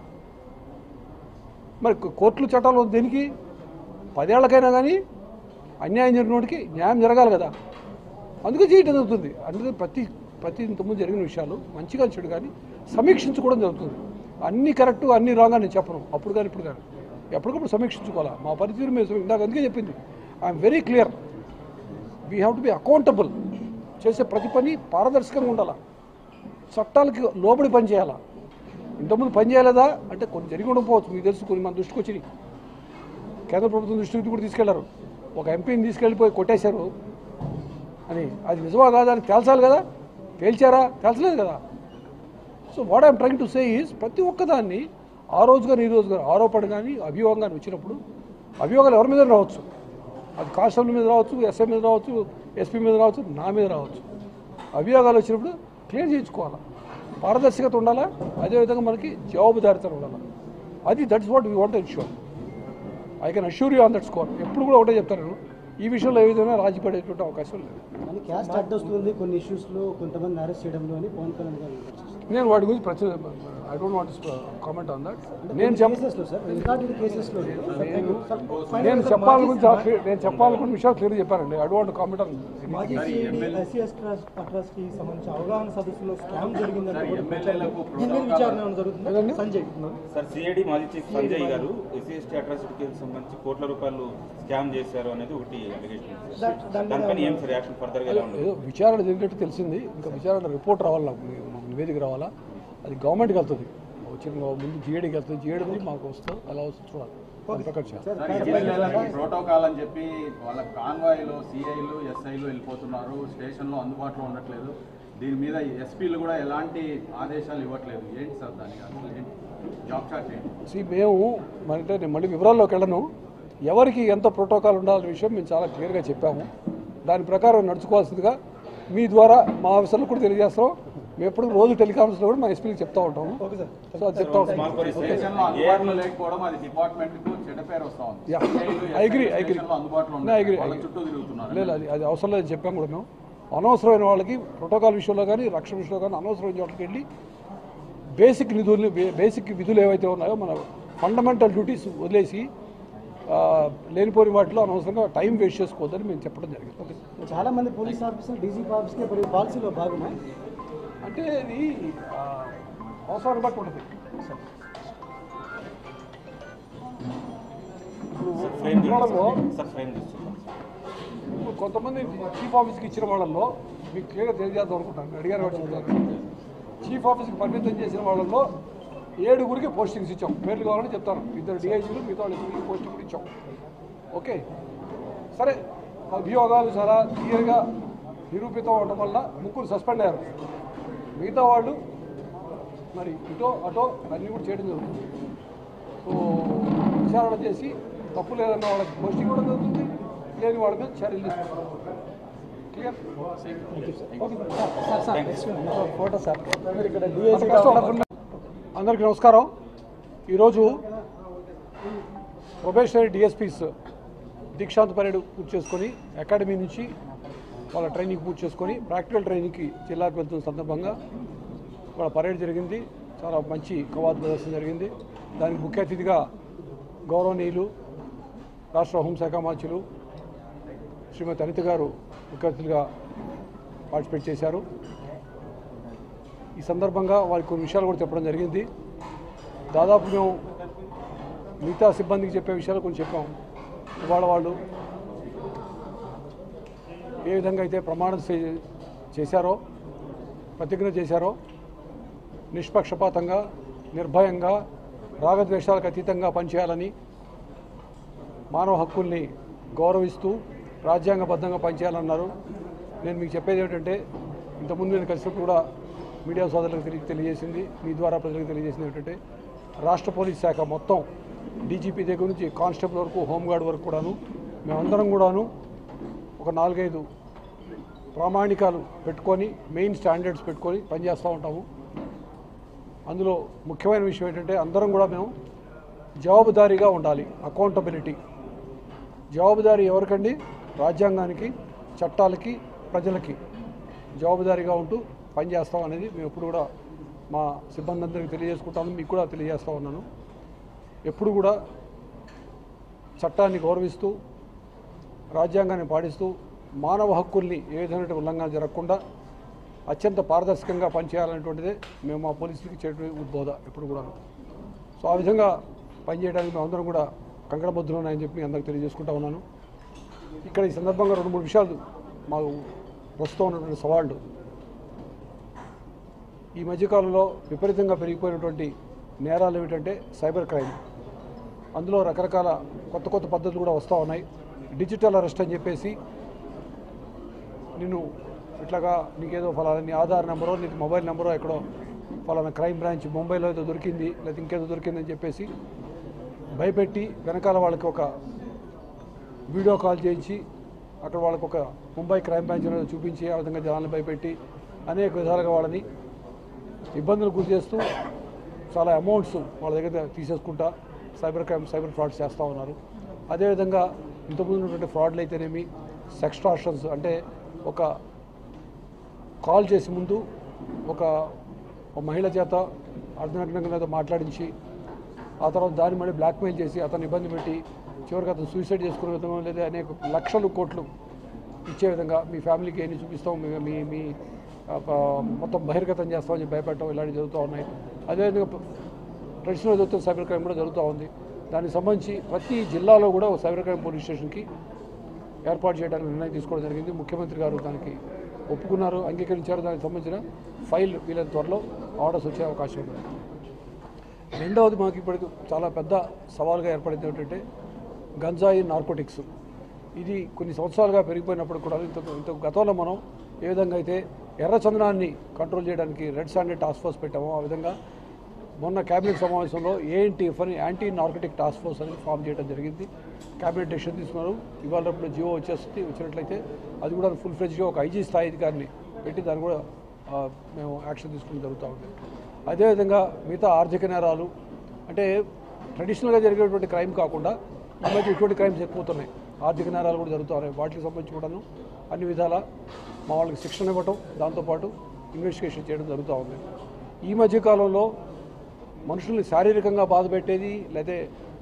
మరి కో- కోర్టులు చట్టాలు దేనికి పదేళ్లకైనా కానీ అన్యాయం జరిగినోడికి న్యాయం జరగాలి కదా అందుకే చేయటం జరుగుతుంది అందుకే ప్రతి ప్రతి ఇంతకుముందు జరిగిన విషయాలు మంచిగా చెడు కానీ సమీక్షించుకోవడం జరుగుతుంది అన్ని కరెక్ట్ అన్ని రాంగ్ అని నేను చెప్పను అప్పుడు కానీ ఇప్పుడు కానీ ఎప్పటికప్పుడు సమీక్షించుకోవాలా మా పనితీరు మేము సమీ- ఇందాక అందుకే చెప్పింది I'm very clear we have to be accountable చేసే ప్రతి పని పారదర్శకంగా ఉండాలా చట్టాలకి లోబడి పని చేయాలా ఇంతకుముందు పని చేయలేదా అంటే కొన్ని జరిగి ఉండకపోవచ్చు మీకు తెలుసు కొన్ని మన దృష్టికి వచ్చినాయి కేంద్ర ప్రభుత్వం దృష్టికి కూడా తీసుకెళ్లారు ఒక ఎంపీని తీసుకెళ్ళిపోయి కొట్టేశారు అని అది నిజమా కాదా అని తేల్చాలి కదా తేల్చారా తేల్చలేదు కదా so what I'm trying to say is ప్రతి ఒక్కదాన్ని ఆ రోజు కానీ ఈ రోజు కానీ ఆరోపణ కానీ అభియోగం కానీ వచ్చినప్పుడు అభియోగాలు ఎవరి మీద రావచ్చు అది కానిస్టేబుల్ మీద రావచ్చు ఎస్ఐ మీద రావచ్చు ఎస్పీ మీద రావచ్చు నా మీద రావచ్చు అభియోగాలు వచ్చినప్పుడు క్లియర్ చేయించుకోవాలా పారదర్శకత ఉండాలా అదేవిధంగా మనకి జవాబుదారితనం ఉండాలా అది that's what we want ensure I can assure you on that score ఎప్పుడు కూడా ఒకటే చెప్తాను నేను ఈ విషయంలో ఏ విధంగా రాజీ పడేటువంటి అవకాశం లేదు కానీ క్యాస్ట్ అడ్డొస్తుంది కొన్ని ఇష్యూస్లో కొంతమంది అరెస్ట్ చేయడంలో అని పవన్ కళ్యాణ్ గారు విమర్శిస్తున్నారు. నేను వాటి గురించి ప్రతి I don't want comment on that నేను చెప్ కేసెస్లో సార్ రికార్డెడ్ కేసెస్లో నేను చెప్పాలని గురించి ఆ clear- నేను చెప్పాలనుకున్న విషయాలు క్లియర్ చెప్పానండి ఐ డోంట్ కామెంట్ ఆన్ మాజీ సిఐడి ఎస్సీ అట్రాసిటీ సంబంధించి అవగాహన సదస్సులో స్కామ్ జరిగిందంటే కూడా ఎమ్మెల్యేలకు దీని మీద విచారణ ఏమైనా జరుగుతుందా సంజయ్ సార్ సిఐడి మాజీ చీఫ్ సంజయ్ గారు ఎస్సీ ఎస్టీ అట్రాసిటీ కేసు సంబంధించి కోట్ల రూపాయలు స్కామ్ చేశారు అనేది ఒకటి అలిగేషన్ దాని- దాని మీద దానిపైన ఏం సార్ యాక్షన్ ఫర్దర్ గా ఎలా ఉండదు ఏదో విచారణ జరిగినట్టు తెలిసింది ఇంకా విచారణ రిపోర్ట్ రావాలి నాకు మాకు నివేదిక రావాలా అది గవర్నమెంట్కి వెళ్తుంది వచ్చిన ముందు జిఏడికి వెళ్తుంది జిఏడి నుంచి మాకు వస్తుంది అలా వస్తుంది చూడాలి దాని ప్రకారం చేయాలి. సార్ ఎమ్మెల్యేలకు ప్రోటోకాల్ అని చెప్పి వాళ్ళ కాన్వాయ్లో సిఐలు ఎస్ఐలు వెళ్ళిపోతున్నారు స్టేషన్లో అందుబాటులో ఉండట్లేదు దీని మీద ఎస్పీలు కూడా ఎలాంటి ఆదేశాలు ఇవ్వట్లేదు ఏంటి సార్ దానికి అసలు ఏంటి జాబ్ చార్ట్ ఏంటి See, మేము అంటే నేను మళ్ళీ వివరాల్లోకి వెళ్ళను ఎవరికి ఎంత ప్రోటోకాల్ ఉండాలనే విషయం మేము చాలా క్లియర్గా చెప్పాము దాని ప్రకారం నడుచుకోవాల్సిందిగా మీ ద్వారా మా ఆఫీసర్లు కూడా తెలియజేస్తాం మేము ఎప్పుడు రోజు టెలికాన్ఫరెన్స్లో కూడా మా ఎస్పీకి చెప్తా ఉంటాము ఓకే సార్ సో అది చెప్తా ఉంటాం స్మాల్ పోలీస్ స్టేషన్లో అందుబాటులో లేకపోవడం అది డిపార్ట్మెంట్ కు చెడ్డ పేరు వస్తా ఉంది Yeah. CIలు, I agree, I agree. స్టేషన్లో అందుబాటులో No, I agree, ఉండట్లేదు. I వాళ్ళ agree. చుట్టూ తిరుగుతున్నారు లేదు అది అది అవసరం లేదని చెప్పాము కూడా మేము అనవసరమైన వాళ్ళకి ప్రోటోకాల్ విషయంలో కానీ రక్షణ విషయంలో కానీ అనవసరమైన చోట్లకి వెళ్ళి బేసిక్ నిధులు బేసిక్ విధులు ఏవైతే ఉన్నాయో మన ఫండమెంటల్ డ్యూటీస్ వదిలేసి ఆ, లేనిపోని వాటిలో అనవసరంగా టైం వేస్ట్ చేసుకోవద్దని మేము చెప్పడం జరిగింది ఓకే చాలా మంది పోలీస్ ఆఫీసర్ డీజీపీ ఆఫీస్కి ఇప్పుడు పాలసీలో భాగమా అంటే ఇది ఆ, అవసరాన్ని బట్టి ఉంటుంది ఇప్పుడు సార్ ఫ్రేమ్ వాళ్ళలో సార్ ఫ్రేమ్ చేస్తున్నాం ఇప్పుడు కొంతమంది చీఫ్ ఆఫీస్కి ఇచ్చిన వాళ్ళల్లో మీకు క్లియర్గా తెలియజేద్దాం అనుకుంటాను అడిగారు కాబట్టి చెప్తాను చీఫ్ ఆఫీస్కి పరిమితం చేసిన వాళ్ళల్లో ఏడుగురికి పోస్టింగ్స్ ఇచ్చాం పేర్లు కావాలని చెప్తాను ఇద్దరు డిఐజీలు మిగతా వాళ్ళు ఇద్దరికి పోస్టింగ్ ఇచ్చాం ఓకే సరే అభియోగాలు చాలా క్లియర్గా నిరూపితం అవడం వల్ల ముగ్గురు సస్పెండ్ అయ్యారు మిగతా వాళ్ళు మరి ఇటో అటో అన్నీ కూడా చేయడం జరుగుతుంది సో విచారణ చేసి తప్పు లేదన్న వాళ్ళకి పోస్టింగ్ కూడా జరుగుతుంది లేని వాళ్ళ మీద చర్యలు తీసుకుంటాం క్లియర్ ఫోటో సార్ మీరు ఇక్కడ మన డిఐజీ కస్టమర్ ఉన్న- అందరికీ నమస్కారం ఈరోజు ప్రొబేషనరీ డిఎస్పీస్ దీక్షాంత్ పరేడ్ పూర్తి చేసుకొని అకాడమీ నుంచి వాళ్ళ ట్రైనింగ్ పూర్తి చేసుకొని ప్రాక్టికల్ ట్రైనింగ్కి జిల్లాకు వెళ్తున్న సందర్భంగా వాళ్ళ పరేడ్ జరిగింది చాలా మంచి కవాత్ ప్రదర్శన జరిగింది దానికి ముఖ్య అతిథిగా గౌరవనీయులు రాష్ట్ర హోంశాఖ మంత్రులు శ్రీమతి అనిత గారు ముఖ్య అతిథిగా పార్టిసిపేట్ చేశారు ఈ సందర్భంగా వారికి కొన్ని విషయాలు కూడా చెప్పడం జరిగింది దాదాపు మేము మిగతా సిబ్బందికి చెప్పే విషయాలు కొన్ని చెప్పాం ఇవాళ వాళ్ళు ఏ విధంగా అయితే ప్రమాణం చే- చేశారో ప్రతిజ్ఞ చేశారో నిష్పక్షపాతంగా నిర్భయంగా రాగద్వేషాలకు అతీతంగా పనిచేయాలని మానవ హక్కుల్ని గౌరవిస్తూ రాజ్యాంగబద్ధంగా పనిచేయాలన్నారు నేను మీకు చెప్పేది ఏంటంటే ఇంతకుముందు నేను కలిసినప్పుడు కూడా మీడియా సోదరులకు తెలియ తెలియజేసింది మీ ద్వారా ప్రజలకు తెలియజేసింది ఏంటంటే రాష్ట్ర పోలీస్ శాఖ మొత్తం డీజీపీ దగ్గర నుంచి కానిస్టేబుల్ వరకు హోంగార్డ్ వరకు కూడాను మేమందరం కూడాను ఒక నాలుగైదు ప్రామాణికాలు పెట్టుకొని మెయిన్ స్టాండర్డ్స్ పెట్టుకొని పనిచేస్తూ ఉంటాము అందులో ముఖ్యమైన విషయం ఏంటంటే అందరం కూడా మేము జవాబుదారీగా ఉండాలి అకౌంటబిలిటీ జవాబుదారీ ఎవరికండి రాజ్యాంగానికి చట్టాలకి ప్రజలకి జవాబుదారీగా ఉంటూ పనిచేస్తాం అనేది మేము ఎప్పుడు కూడా మా సిబ్బంది అందరికీ తెలియజేసుకుంటాను మీకు కూడా తెలియజేస్తూ ఉన్నాను ఎప్పుడు కూడా చట్టాన్ని గౌరవిస్తూ రాజ్యాంగాన్ని పాటిస్తూ మానవ హక్కుల్ని ఏ విధమైన ఉల్లంఘన జరగకుండా అత్యంత పారదర్శకంగా పనిచేయాలనేటువంటిదే మేము మా పోలీసులకి ఇచ్చేటువంటి ఉద్బోధ ఎప్పుడు కూడా సో ఆ విధంగా పనిచేయడానికి మేమందరం కూడా కంకణబద్దులు ఉన్నాయని చెప్పి మీ అందరికీ తెలియజేసుకుంటా ఉన్నాను ఇక్కడ ఈ సందర్భంగా రెండు మూడు విషయాలు మాకు ప్రస్తుతం ఉన్నటువంటి సవాళ్ళు ఈ మధ్యకాలంలో విపరీతంగా పెరిగిపోయినటువంటి నేరాలు ఏమిటంటే సైబర్ క్రైమ్ అందులో రకరకాల కొత్త కొత్త పద్ధతులు కూడా వస్తూ ఉన్నాయి డిజిటల్ అరెస్ట్ అని చెప్పేసి నిన్ను ఇట్లాగా నీకేదో ఫలానా నీ ఆధార్ నెంబరో నీ మొబైల్ నెంబరో ఎక్కడో ఫలానా క్రైమ్ బ్రాంచ్ ముంబైలో ఏదో దొరికింది లేదా ఇంకేదో దొరికిందని చెప్పేసి భయపెట్టి వెనకాల వాళ్ళకి ఒక వీడియో కాల్ చేయించి అక్కడ వాళ్ళకి ఒక ముంబై క్రైమ్ బ్రాంచ్ అనేది చూపించి ఆ విధంగా జనాలను భయపెట్టి అనేక విధాలుగా వాళ్ళని ఇబ్బందులు గురి చేస్తూ చాలా అమౌంట్స్ వాళ్ళ దగ్గర తీసేసుకుంటా సైబర్ క్రైమ్ సైబర్ ఫ్రాడ్స్ చేస్తూ ఉన్నారు అదేవిధంగా ఇంతకుముందు ఉన్నటువంటి ఫ్రాడ్లు అయితేనేమి సెక్స్టార్షన్స్ అంటే ఒక కాల్ చేసి ముందు ఒక ఒక మహిళ చేత అర్ధనగ్నంగా ఏదో మాట్లాడించి ఆ తర్వాత దాన్ని మళ్ళీ బ్లాక్మెయిల్ చేసి అతను ఇబ్బంది పెట్టి చివరికి అతను సూసైడ్ చేసుకునే విధంగా లేదా అనేక లక్షలు కోట్లు ఇచ్చే విధంగా మీ ఫ్యామిలీకి ఎన్ని చూపిస్తాం మీ మీ మీ ఆ, ప- మొత్తం బహిర్గతం చేస్తామని చెప్పి భయపెట్టడం ఇలాంటివి జరుగుతూ ఉన్నాయి అదేవిధంగా ప- ట్రెడిషనల్ జరుగుతున్న సైబర్ క్రైమ్ కూడా జరుగుతూ ఉంది దానికి సంబంధించి ప్రతి జిల్లాలో కూడా ఒక సైబర్ క్రైమ్ పోలీస్ స్టేషన్కి ఏర్పాటు చేయడానికి నిర్ణయం తీసుకోవడం జరిగింది ముఖ్యమంత్రి గారు దానికి ఒప్పుకున్నారు అంగీకరించారు దానికి సంబంధించిన ఫైల్ వీళ్ళ త్వరలో ఆర్డర్స్ వచ్చే అవకాశం ఉంది రెండవది మాకు ఇప్పటికి చాలా పెద్ద సవాల్గా ఏర్పడింది ఏంటంటే గంజాయి నార్కోటిక్స్ ఇది కొన్ని సంవత్సరాలుగా పెరిగిపోయినప్పుడు కూడా ఇంత ఇంత గతంలో మనం ఏ విధంగా అయితే ఎర్ర చందనాన్ని కంట్రోల్ చేయడానికి రెడ్ శాండెడ్ టాస్క్ ఫోర్స్ పెట్టామో ఆ విధంగా మొన్న కేబినెట్ సమావేశంలో ఏఎన్టీఎఫ్ అని యాంటీ నార్కటిక్ టాస్క్ ఫోర్స్ అనేది ఫామ్ చేయడం జరిగింది కేబినెట్ డెసిషన్ తీసుకున్నారు ఇవాళ రేపు జియో వచ్చేస్తుంది వచ్చినట్లయితే అది కూడా ఫుల్ ఫ్లెజ్గా ఒక ఐజీ స్థాయి అధికారిని పెట్టి దాన్ని కూడా ఆ, మేము యాక్షన్ తీసుకుని జరుగుతూ ఉంది అదేవిధంగా మిగతా ఆర్థిక నేరాలు అంటే ట్రెడిషనల్గా జరిగేటువంటి క్రైమ్ కాకుండా ఈ మధ్య ఇటువంటి క్రైమ్స్ ఎక్కువవుతున్నాయి ఆర్థిక నేరాలు కూడా జరుగుతున్నాయి వాటికి సంబంధించి కూడాను అన్ని విధాల మా వాళ్ళకి శిక్షణ ఇవ్వటం దాంతోపాటు ఇన్వెస్టిగేషన్ చేయడం జరుగుతూ ఉంది ఈ మధ్య కాలంలో మనుషుల్ని శారీరకంగా బాధ పెట్టేది లేదా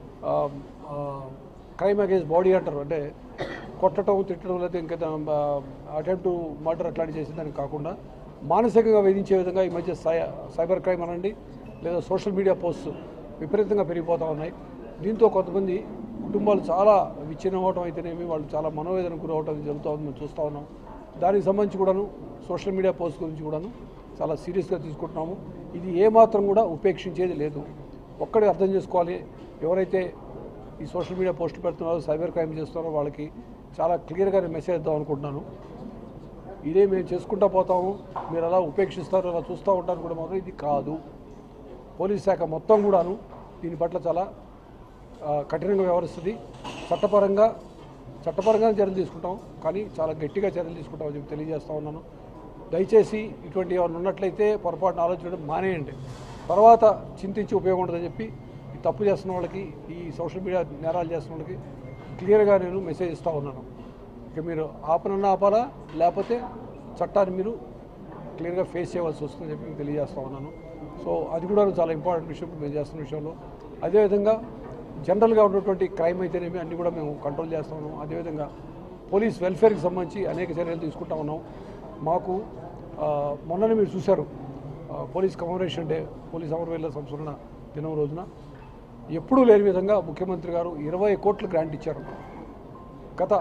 క్రైమ్ అగేన్స్ బాడీ అంటారు అంటే కొట్టడం తిట్టడం లేదా ఇంకా అటెంప్ట్ టు మర్డర్ అట్లాంటి చేసే దానికి కాకుండా మానసికంగా వేధించే విధంగా ఈ మధ్య సై సైబర్ క్రైమ్ అనండి లేదా సోషల్ మీడియా పోస్ట్స్ విపరీతంగా పెరిగిపోతూ ఉన్నాయి దీంతో కొంతమంది కుటుంబాలు చాలా విచ్ఛిన్నం అవడం అయితేనేమి వాళ్ళు చాలా మనోవేదన గురవడం జరుగుతూ ఉంది మేము చూస్తూ ఉన్నాం దానికి సంబంధించి కూడాను సోషల్ మీడియా పోస్ట్ గురించి కూడాను చాలా సీరియస్గా తీసుకుంటున్నాము ఇది ఏమాత్రం కూడా ఉపేక్షించేది లేదు ఒక్కడే అర్థం చేసుకోవాలి ఎవరైతే ఈ సోషల్ మీడియా పోస్టులు పెడుతున్నారో సైబర్ క్రైమ్ చేస్తున్నారో వాళ్ళకి చాలా క్లియర్గా నేను మెసేజ్ ఇద్దాం అనుకుంటున్నాను ఇదే మేము చేసుకుంటా పోతాము మీరు అలా ఉపేక్షిస్తారు అలా చూస్తూ ఉంటారు కూడా మాత్రం ఇది కాదు పోలీస్ శాఖ మొత్తం కూడాను దీని పట్ల చాలా ఆ, కఠినంగా వ్యవహరిస్తుంది చట్టపరంగా చట్టపరంగా చర్యలు తీసుకుంటాం కానీ చాలా గట్టిగా చర్యలు తీసుకుంటామని చెప్పి తెలియజేస్తా ఉన్నాను దయచేసి ఇటువంటి ఏమైనా ఉన్నట్లయితే పొరపాటున ఆలోచించడం మానేయండి తర్వాత చింతించి ఉపయోగం ఉండదని చెప్పి ఈ తప్పు చేస్తున్న వాళ్ళకి ఈ సోషల్ మీడియా నేరాలు చేస్తున్న వాళ్ళకి క్లియర్గా నేను మెసేజ్ ఇస్తూ ఉన్నాను ఇక మీరు ఆపనన్నా ఆపాలా లేకపోతే చట్టాన్ని మీరు క్లియర్గా ఫేస్ చేయవలసి వస్తుందని చెప్పి మీకు తెలియజేస్తా ఉన్నాను సో అది కూడా చాలా ఇంపార్టెంట్ విషయం మేము చేస్తున్న విషయంలో అదేవిధంగా జనరల్గా ఉన్నటువంటి క్రైమ్ అయితేనేమి అన్నీ కూడా మేము కంట్రోల్ చేస్తా ఉన్నాం అదేవిధంగా పోలీస్ వెల్ఫేర్కి సంబంధించి అనేక చర్యలు తీసుకుంటా ఉన్నాం మాకు ఆ, మొన్ననే మీరు చూశారు ఆ, పోలీస్ కమమరేషన్ డే పోలీస్ అమరవీరుల సంస్మరణ దినం రోజున ఎప్పుడూ లేని విధంగా ముఖ్యమంత్రి గారు ఇరవై కోట్లు గ్రాంట్ ఇచ్చారు గత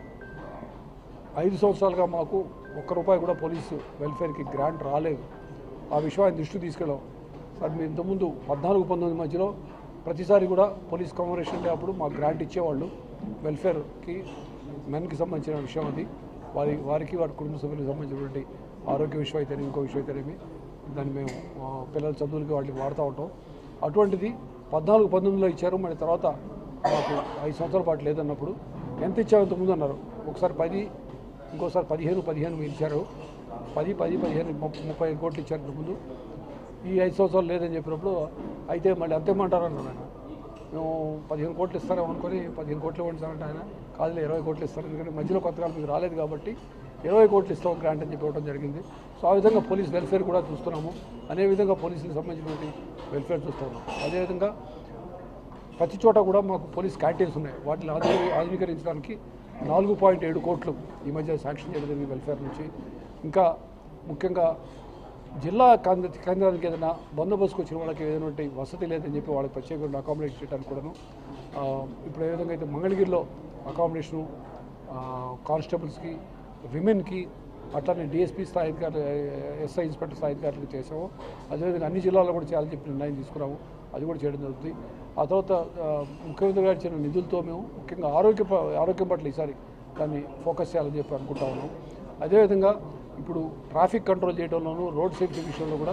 ఐదు సంవత్సరాలుగా మాకు ఒక్క రూపాయి కూడా పోలీసు వెల్ఫేర్కి గ్రాంట్ రాలేదు ఆ విషయాన్ని దృష్టి తీసుకెళ్ళాం సార్ మీ ఇంతకుముందు పద్నాలుగు పంతొమ్మిది మధ్యలో ప్రతిసారి కూడా పోలీస్ కమమరేషన్ డే అప్పుడు మాకు గ్రాంట్ ఇచ్చేవాళ్ళు వెల్ఫేర్కి మెన్కి సంబంధించిన విషయం అది వారి వారికి వారి కుటుంబ సభ్యులకు సంబంధించినటువంటి ఆరోగ్య విషయం అయితేనే ఇంకో విషయం అయితేనేమి దాన్ని మేము ఆ, పిల్లల చదువులకి వాటికి వాడుతూ ఉంటాం అటువంటిది పద్నాలుగు పంతొమ్మిదిలో ఇచ్చారు మరి తర్వాత మాకు ఐదు సంవత్సరాల పాటు లేదన్నప్పుడు ఎంత ఇచ్చావు ఇంత ముందు అన్నారు ఒకసారి పది ఇంకోసారి పదిహేను పదిహేను మీరు ఇచ్చారు పది పది పదిహేను ముప్ప- ముప్పై ఐదు కోట్లు ఇచ్చారు ఇంత ముందు ఈ ఐదు సంవత్సరాలు లేదని చెప్పినప్పుడు అయితే మళ్ళీ అంతేమంటారు అన్నాడు ఆయన మేము పదిహేను కోట్లు ఇస్తారేమో అనుకొని పదిహేను కోట్లు ఇవ్వండి సార్ అంటే ఆయన కాదులే ఇరవై కోట్లు ఇస్తారు ఎందుకంటే మధ్యలో కొత్తగా మీకు రాలేదు కాబట్టి ఇరవై కోట్లు ఇస్తాం గ్రాంట్ అని చెప్పి ఇవ్వడం జరిగింది సో ఆ విధంగా పోలీస్ వెల్ఫేర్ కూడా చూస్తున్నాము అనే విధంగా పోలీసులకు సంబంధించినటువంటి వెల్ఫేర్ చూస్తున్నాం అదేవిధంగా ప్రతి చోట కూడా మాకు పోలీస్ క్యాంటీన్స్ ఉన్నాయి వాటిని ఆధునీ ఆధునీకరించడానికి నాలుగు పాయింట్ ఏడు కోట్లు ఈ మధ్య శాంక్షన్ చేయడం జరిగింది వెల్ఫేర్ నుంచి ఇంకా ముఖ్యంగా జిల్లా కేంద్ర కేంద్రానికి ఏదైనా బందోబస్తుకు వచ్చిన వాళ్ళకి ఏదైనా వసతి లేదని చెప్పి వాళ్ళకి ప్రత్యేకంగా అకామిడేట్ చేయడానికి కూడాను ఆ, ఇప్పుడు ఏ విధంగా అయితే మంగళగిరిలో అకామిడేషను కానిస్టేబుల్స్కి విమెన్కి అట్లానే డిఎస్పీ స్థాయి అధికారులు ఎస్ఐ ఇన్స్పెక్టర్ స్థాయి అధికారులకు చేసాము అదేవిధంగా అన్ని జిల్లాల్లో కూడా చేయాలని చెప్పి నిర్ణయం తీసుకున్నాము అది కూడా చేయడం జరుగుతుంది ఆ తర్వాత ఆ, ముఖ్యమంత్రి గారు ఇచ్చిన నిధులతో మేము ముఖ్యంగా ఆరోగ్య ప- ఆరోగ్యం పట్ల ఈసారి దాన్ని ఫోకస్ చేయాలని చెప్పి అనుకుంటా ఉన్నాం అదేవిధంగా ఇప్పుడు ట్రాఫిక్ కంట్రోల్ చేయడంలోనూ రోడ్ సేఫ్టీ విషయంలో కూడా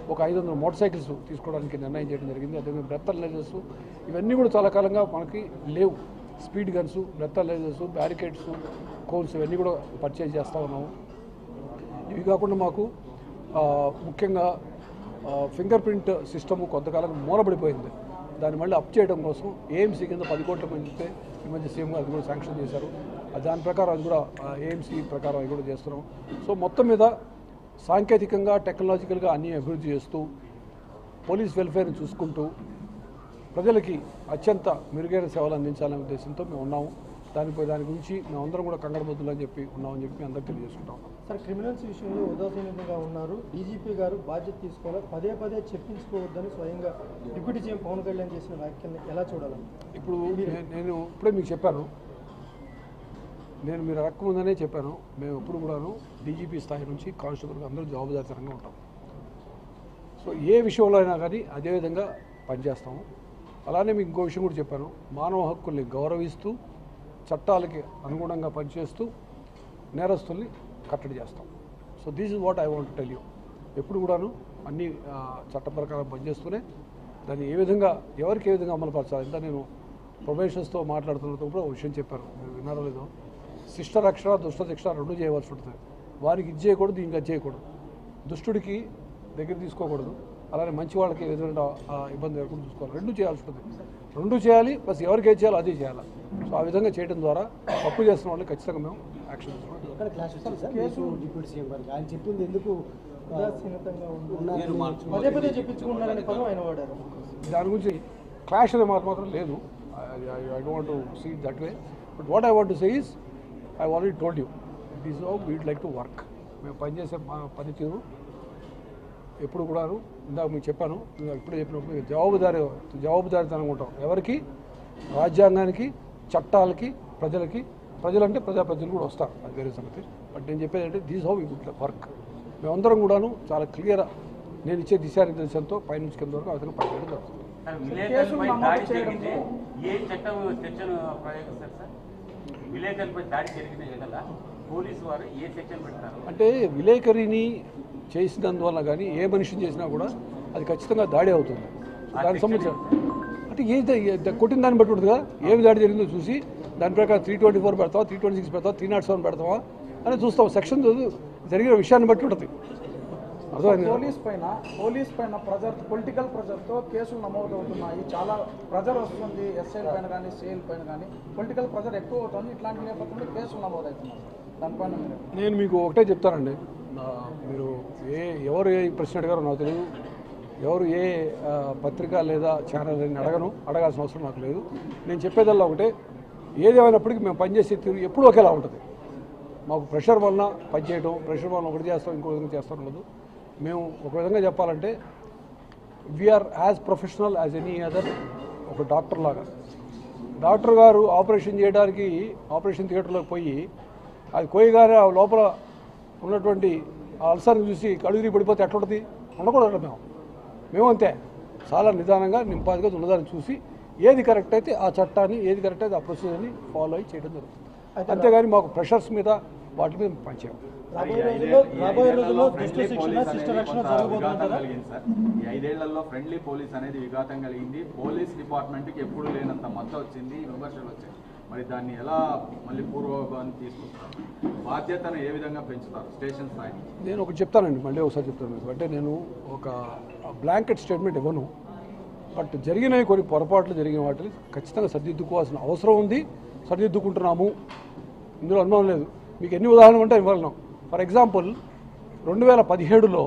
ఒక ఐదు వందల మోటార్ సైకిల్స్ తీసుకోవడానికి నిర్ణయం చేయడం జరిగింది అదేవిధంగా బ్రెత్ అనలైజర్స్ ఇవన్నీ కూడా చాలా కాలంగా మనకి లేవు speed guns breath analysers barricades cones ఇవన్నీ కూడా పర్చేజ్ చేస్తూ ఉన్నాము ఇవి కాకుండా మాకు ఆ, ముఖ్యంగా ఫింగర్ ప్రింట్ సిస్టమ్ కొంతకాలం మూలబడిపోయింది దాన్ని మళ్ళీ అప్ చేయడం కోసం ఏఎంసీ కింద పది కోట్ల మందితే ఈ మధ్య సీఎం గారు అది కూడా శాంక్షన్ చేశారు ఆ దాని ప్రకారం అది కూడా ఏఎంసీ ప్రకారం అది కూడా చేస్తున్నాం సో మొత్తం మీద సాంకేతికంగా టెక్నాలజికల్గా అన్ని అభివృద్ధి చేస్తూ పోలీస్ వెల్ఫేర్ని చూసుకుంటూ ప్రజలకి అత్యంత మెరుగైన సేవలు అందించాలనే ఉద్దేశంతో మేము ఉన్నాము దానిపై దాని గురించి మేమందరం కూడా కంగడబద్దులు అని చెప్పి ఉన్నామని చెప్పి మీ అందరికీ తెలియజేసుకుంటాం సార్ క్రిమినల్స్ విషయంలో ఉదాసీనంగా ఉన్నారు డీజీపీ గారు బాధ్యత తీసుకోవాలి పదే పదే చెప్పించుకోవద్దని స్వయంగా డిప్యూటీ సీఎం పవన్ కళ్యాణ్ చేసిన వ్యాఖ్యల్ని ఎలా చూడాలి ఇప్పుడు నే- నేను ఇప్పుడే మీకు చెప్పాను నేను మీరు అడగకముందనే చెప్పాను మేము ఎప్పుడు కూడాను డీజీపీ స్థాయి నుంచి కానిస్టేబుల్ అందరూ జవాబుదారితనంగా ఉంటాం సో ఏ విషయంలో అయినా కానీ అదేవిధంగా పనిచేస్తాము అలానే మీకు ఇంకో విషయం కూడా చెప్పాను మానవ హక్కుల్ని గౌరవిస్తూ చట్టాలకి అనుగుణంగా పనిచేస్తూ నేరస్తుల్ని కట్టడి చేస్తాం so this is what I want tell you ఎప్పుడు కూడాను అన్ని ఆ, చట్ట ప్రకారం పనిచేస్తూనే దాన్ని ఏ విధంగా ఎవరికి ఏ విధంగా అమలుపరచాలి ఇంత నేను ప్రొబేషన్స్తో మాట్లాడుతున్నప్పుడు కూడా ఒక విషయం చెప్పాను మీరు విన్నారో లేదో శిష్ట రక్షణ దుష్ట శిక్షణ రెండు చేయవలసి ఉంటుంది వారికి ఇది చేయకూడదు దీనికి అది చేయకూడదు దుష్టుడికి దగ్గర తీసుకోకూడదు అలానే మంచి వాళ్ళకి ఏ విధమైన ఆ, ఇబ్బంది లేకుండా చూసుకోవాలి రెండు చేయాల్సి ఉంటుంది రెండు చేయాలి ప్లస్ ఎవరికి ఏది చేయాలో అదే చేయాలి సో ఆ విధంగా చేయడం ద్వారా తప్పు చేస్తున్న వాళ్ళకి ఖచ్చితంగా మేము యాక్షన్ తీసుకుంటాం ఎక్కడ క్లాష్ వచ్చింది సార్ కేసు డిప్యూటీ సీఎం గారికి ఆయన చెప్పింది ఎందుకు ఆ, ఉదాసీనతంగా ఉంది ఉన్నారు పదే పదే చెప్పించుకుంటున్నారనే పదం ఆయన వాడారు దాని గురించి క్లాష్ అనే మాట మాత్రం లేదు I don't see that way but what I want say is I already told you it is how we'd like to work మేము పనిచేసే ప- పనితీరు ఎప్పుడు కూడాను ఇందాక మీకు చెప్పాను ఇందాక ఇప్పుడే చెప్పినప్పుడు మేము జవాబుదారి జవాబుదారితనంగా ఉంటాం ఎవరికి రాజ్యాంగానికి చట్టాలకి ప్రజలకి ప్రజలంటే ప్రజాప్రతినిధులు కూడా వస్తారు అది వేరే సంగతి బట్ నేను చెప్పేది అంటే this how we good work మేమందరం కూడాను చాలా క్లియర్ నేను ఇచ్చే దిశానిర్దేశంతో పైనుంచి కింద వరకు ఆ విధంగా పనిచేయడం జరుగుతుంది సార్ విలేకరులపై దాడి జరిగితే ఏ చట్టం సెక్షన్ ప్రయోగిస్తారు సార్ విలేకరులపై దాడి జరిగిన ఎడల పోలీసు వారు ఏ సెక్షన్ పెడతారు అంటే విలేకరిని చేసినందువల్ల కానీ ఏ మనిషిని చేసినా కూడా అది ఖచ్చితంగా దాడి అవుతుంది దానికి సంబంధించిన అంటే ఏది ఏ- కొట్టిన దాన్ని బట్టి ఉంటుంది కదా ఏమి దాడి జరిగిందో చూసి దాని ప్రకారం త్రీ ట్వంటీ ఫోర్ పెడతావా త్రీ ట్వంటీ సిక్స్ పెడతావా త్రీ నాట్ సెవెన్ పెడతావా అని చూస్తాం సెక్షన్ జరిగిన విషయాన్ని బట్టి ఉంటుంది అర్థమైంది కదా? పోలీస్ పైన పోలీస్ పైన ప్రెజర్ పొలిటికల్ ప్రెజర్తో కేసులు నమోదవుతున్నాయి చాలా ప్రెజర్ వస్తుంది ఎస్ఐల పైన కానీ సిఐల పైన కానీ పొలిటికల్ ప్రెజర్ ఎక్కువ అవుతుంది ఇట్లాంటి నేపథ్యంలో కేసులు నమోదవుతున్నాయి దానిపైన మీరు నేను మీకు ఒకటే చెప్తానండి నా మీరు ఏ ఎవరు ఏ ప్రశ్న అడిగారో నాకు తెలియదు ఎవరు ఏ ఆ, పత్రిక లేదా ఛానల్ అని అడగను అడగాల్సిన అవసరం నాకు లేదు నేను చెప్పేదల్లా ఒకటే ఏదేమైనప్పటికీ మేము పనిచేసే తీరు ఎప్పుడూ ఒకేలా ఉంటుంది మాకు ప్రెషర్ వలన పనిచేయడం ప్రెషర్ వలన ఒకటి చేస్తాం ఇంకో విధంగా చేస్తాం ఉండదు మేము ఒక విధంగా చెప్పాలంటే we are as professional as any other ఒక డాక్టర్ లాగా డాక్టర్ గారు ఆపరేషన్ చేయడానికి ఆపరేషన్ థియేటర్లోకి పోయి అది కోయగానే ఆ లోపల ఉన్నటువంటి ఆ అల్సర్ని చూసి కడుగురి పడిపోతే ఎట్లుంటుంది ఉండకూడదు మేము మేము అంతే చాలా నిదానంగా నింపాదిగా ఉన్నదాన్ని చూసి ఏది కరెక్ట్ అయితే ఆ చట్టాన్ని ఏది కరెక్ట్ అయితే ఆ ప్రొసీజర్ని ఫాలో అయి చేయడం జరుగుతుంది అంతేగాని మాకు ప్రెషర్స్ మీద వాటి మీద పనిచేయం రాబోయే రోజుల్లో రాబోయే రోజుల్లో దుష్ట శిక్షణ శిష్ట రక్షణ విఘాతం జరగబోతుందంటారా కలిగింది సార్ ఈ ఐదేళ్లలో ఫ్రెండ్లీ పోలీస్ అనేది విఘాతం కలిగింది పోలీస్ డిపార్ట్మెంట్కి ఎప్పుడు లేనంత మద్దతు వచ్చింది విమర్శలు వచ్చాయి మరి దాన్ని ఎలా మళ్ళీ పూర్వభావాన్ని తీసుకొస్తారు బాధ్యతను ఏ విధంగా పెంచుతారు స్టేషన్ స్థాయి నేను ఒకటి చెప్తానండి మళ్ళీ ఒకసారి చెప్తాను మీకు అంటే నేను ఒక బ్లాంకెట్ స్టేట్మెంట్ ఇవ్వను బట్ జరిగిన కొన్ని పొరపాట్లు జరిగిన వాటిని ఖచ్చితంగా సరిదిద్దుకోవాల్సిన అవసరం ఉంది సరిదిద్దుకుంటున్నాము ఇందులో అనుమానం లేదు మీకు ఎన్ని ఉదాహరణలు ఉంటే ఇవ్వగలను ఫర్ ఎగ్జాంపుల్ రెండు వేల పదిహేడులో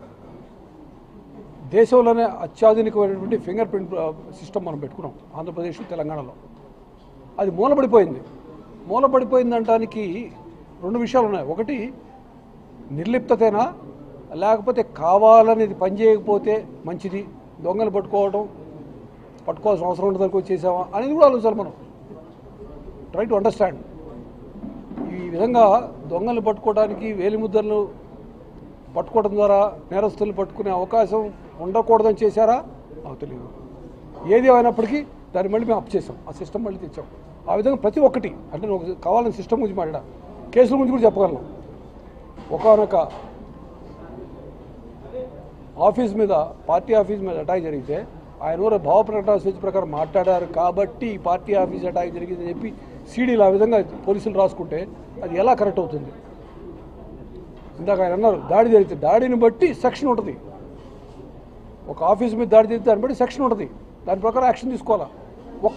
దేశంలోనే అత్యాధునికమైనటువంటి ఫింగర్ ప్రింట్ సిస్టమ్ మనం పెట్టుకున్నాం ఆంధ్రప్రదేశ్ తెలంగాణలో అది మూలపడిపోయింది మూలపడిపోయిందనడానికి రెండు విషయాలు ఉన్నాయి ఒకటి నిర్లిప్తతేనా లేకపోతే కావాలని ఇది పని చేయకపోతే మంచిది దొంగలు పట్టుకోవడం పట్టుకోవాల్సిన అవసరం ఉండదు అనుకో చేసావా అనేది కూడా ఆలోచించాలి మనం ట్రై టు అండర్స్టాండ్ ఈ విధంగా దొంగలు పట్టుకోవడానికి వేలిముద్రలు పట్టుకోవడం ద్వారా నేరస్తులు పట్టుకునే అవకాశం ఉండకూడదని చేశారా నాకు తెలియదు ఏది అయినప్పటికీ దాన్ని మళ్ళీ మేము అప్ చేసాం ఆ సిస్టమ్ మళ్ళీ తెచ్చాం ఆ విధంగా ప్రతి ఒక్కటి అంటే నేను ఒక కావాలని సిస్టమ్ గురించి మాట్లాడా కేసుల గురించి కూడా చెప్పగలను ఒకనొక ఆఫీస్ మీద పార్టీ ఆఫీస్ మీద అటాక్ జరిగితే ఆయన ఊరు భావ ప్రకటన స్వేచ్ఛ ప్రకారం మాట్లాడారు కాబట్టి ఈ పార్టీ ఆఫీస్ అటాక్ జరిగిందని చెప్పి సీడీలు ఆ విధంగా పోలీసులు రాసుకుంటే అది ఎలా కరెక్ట్ అవుతుంది ఇందాక ఆయన అన్నారు దాడి జరిగితే దాడిని బట్టి సెక్షన్ ఉంటుంది ఒక ఆఫీస్ మీద దాడి జరిగితే దాన్ని బట్టి సెక్షన్ ఉంటుంది దాని ప్రకారం యాక్షన్ తీసుకోవాలా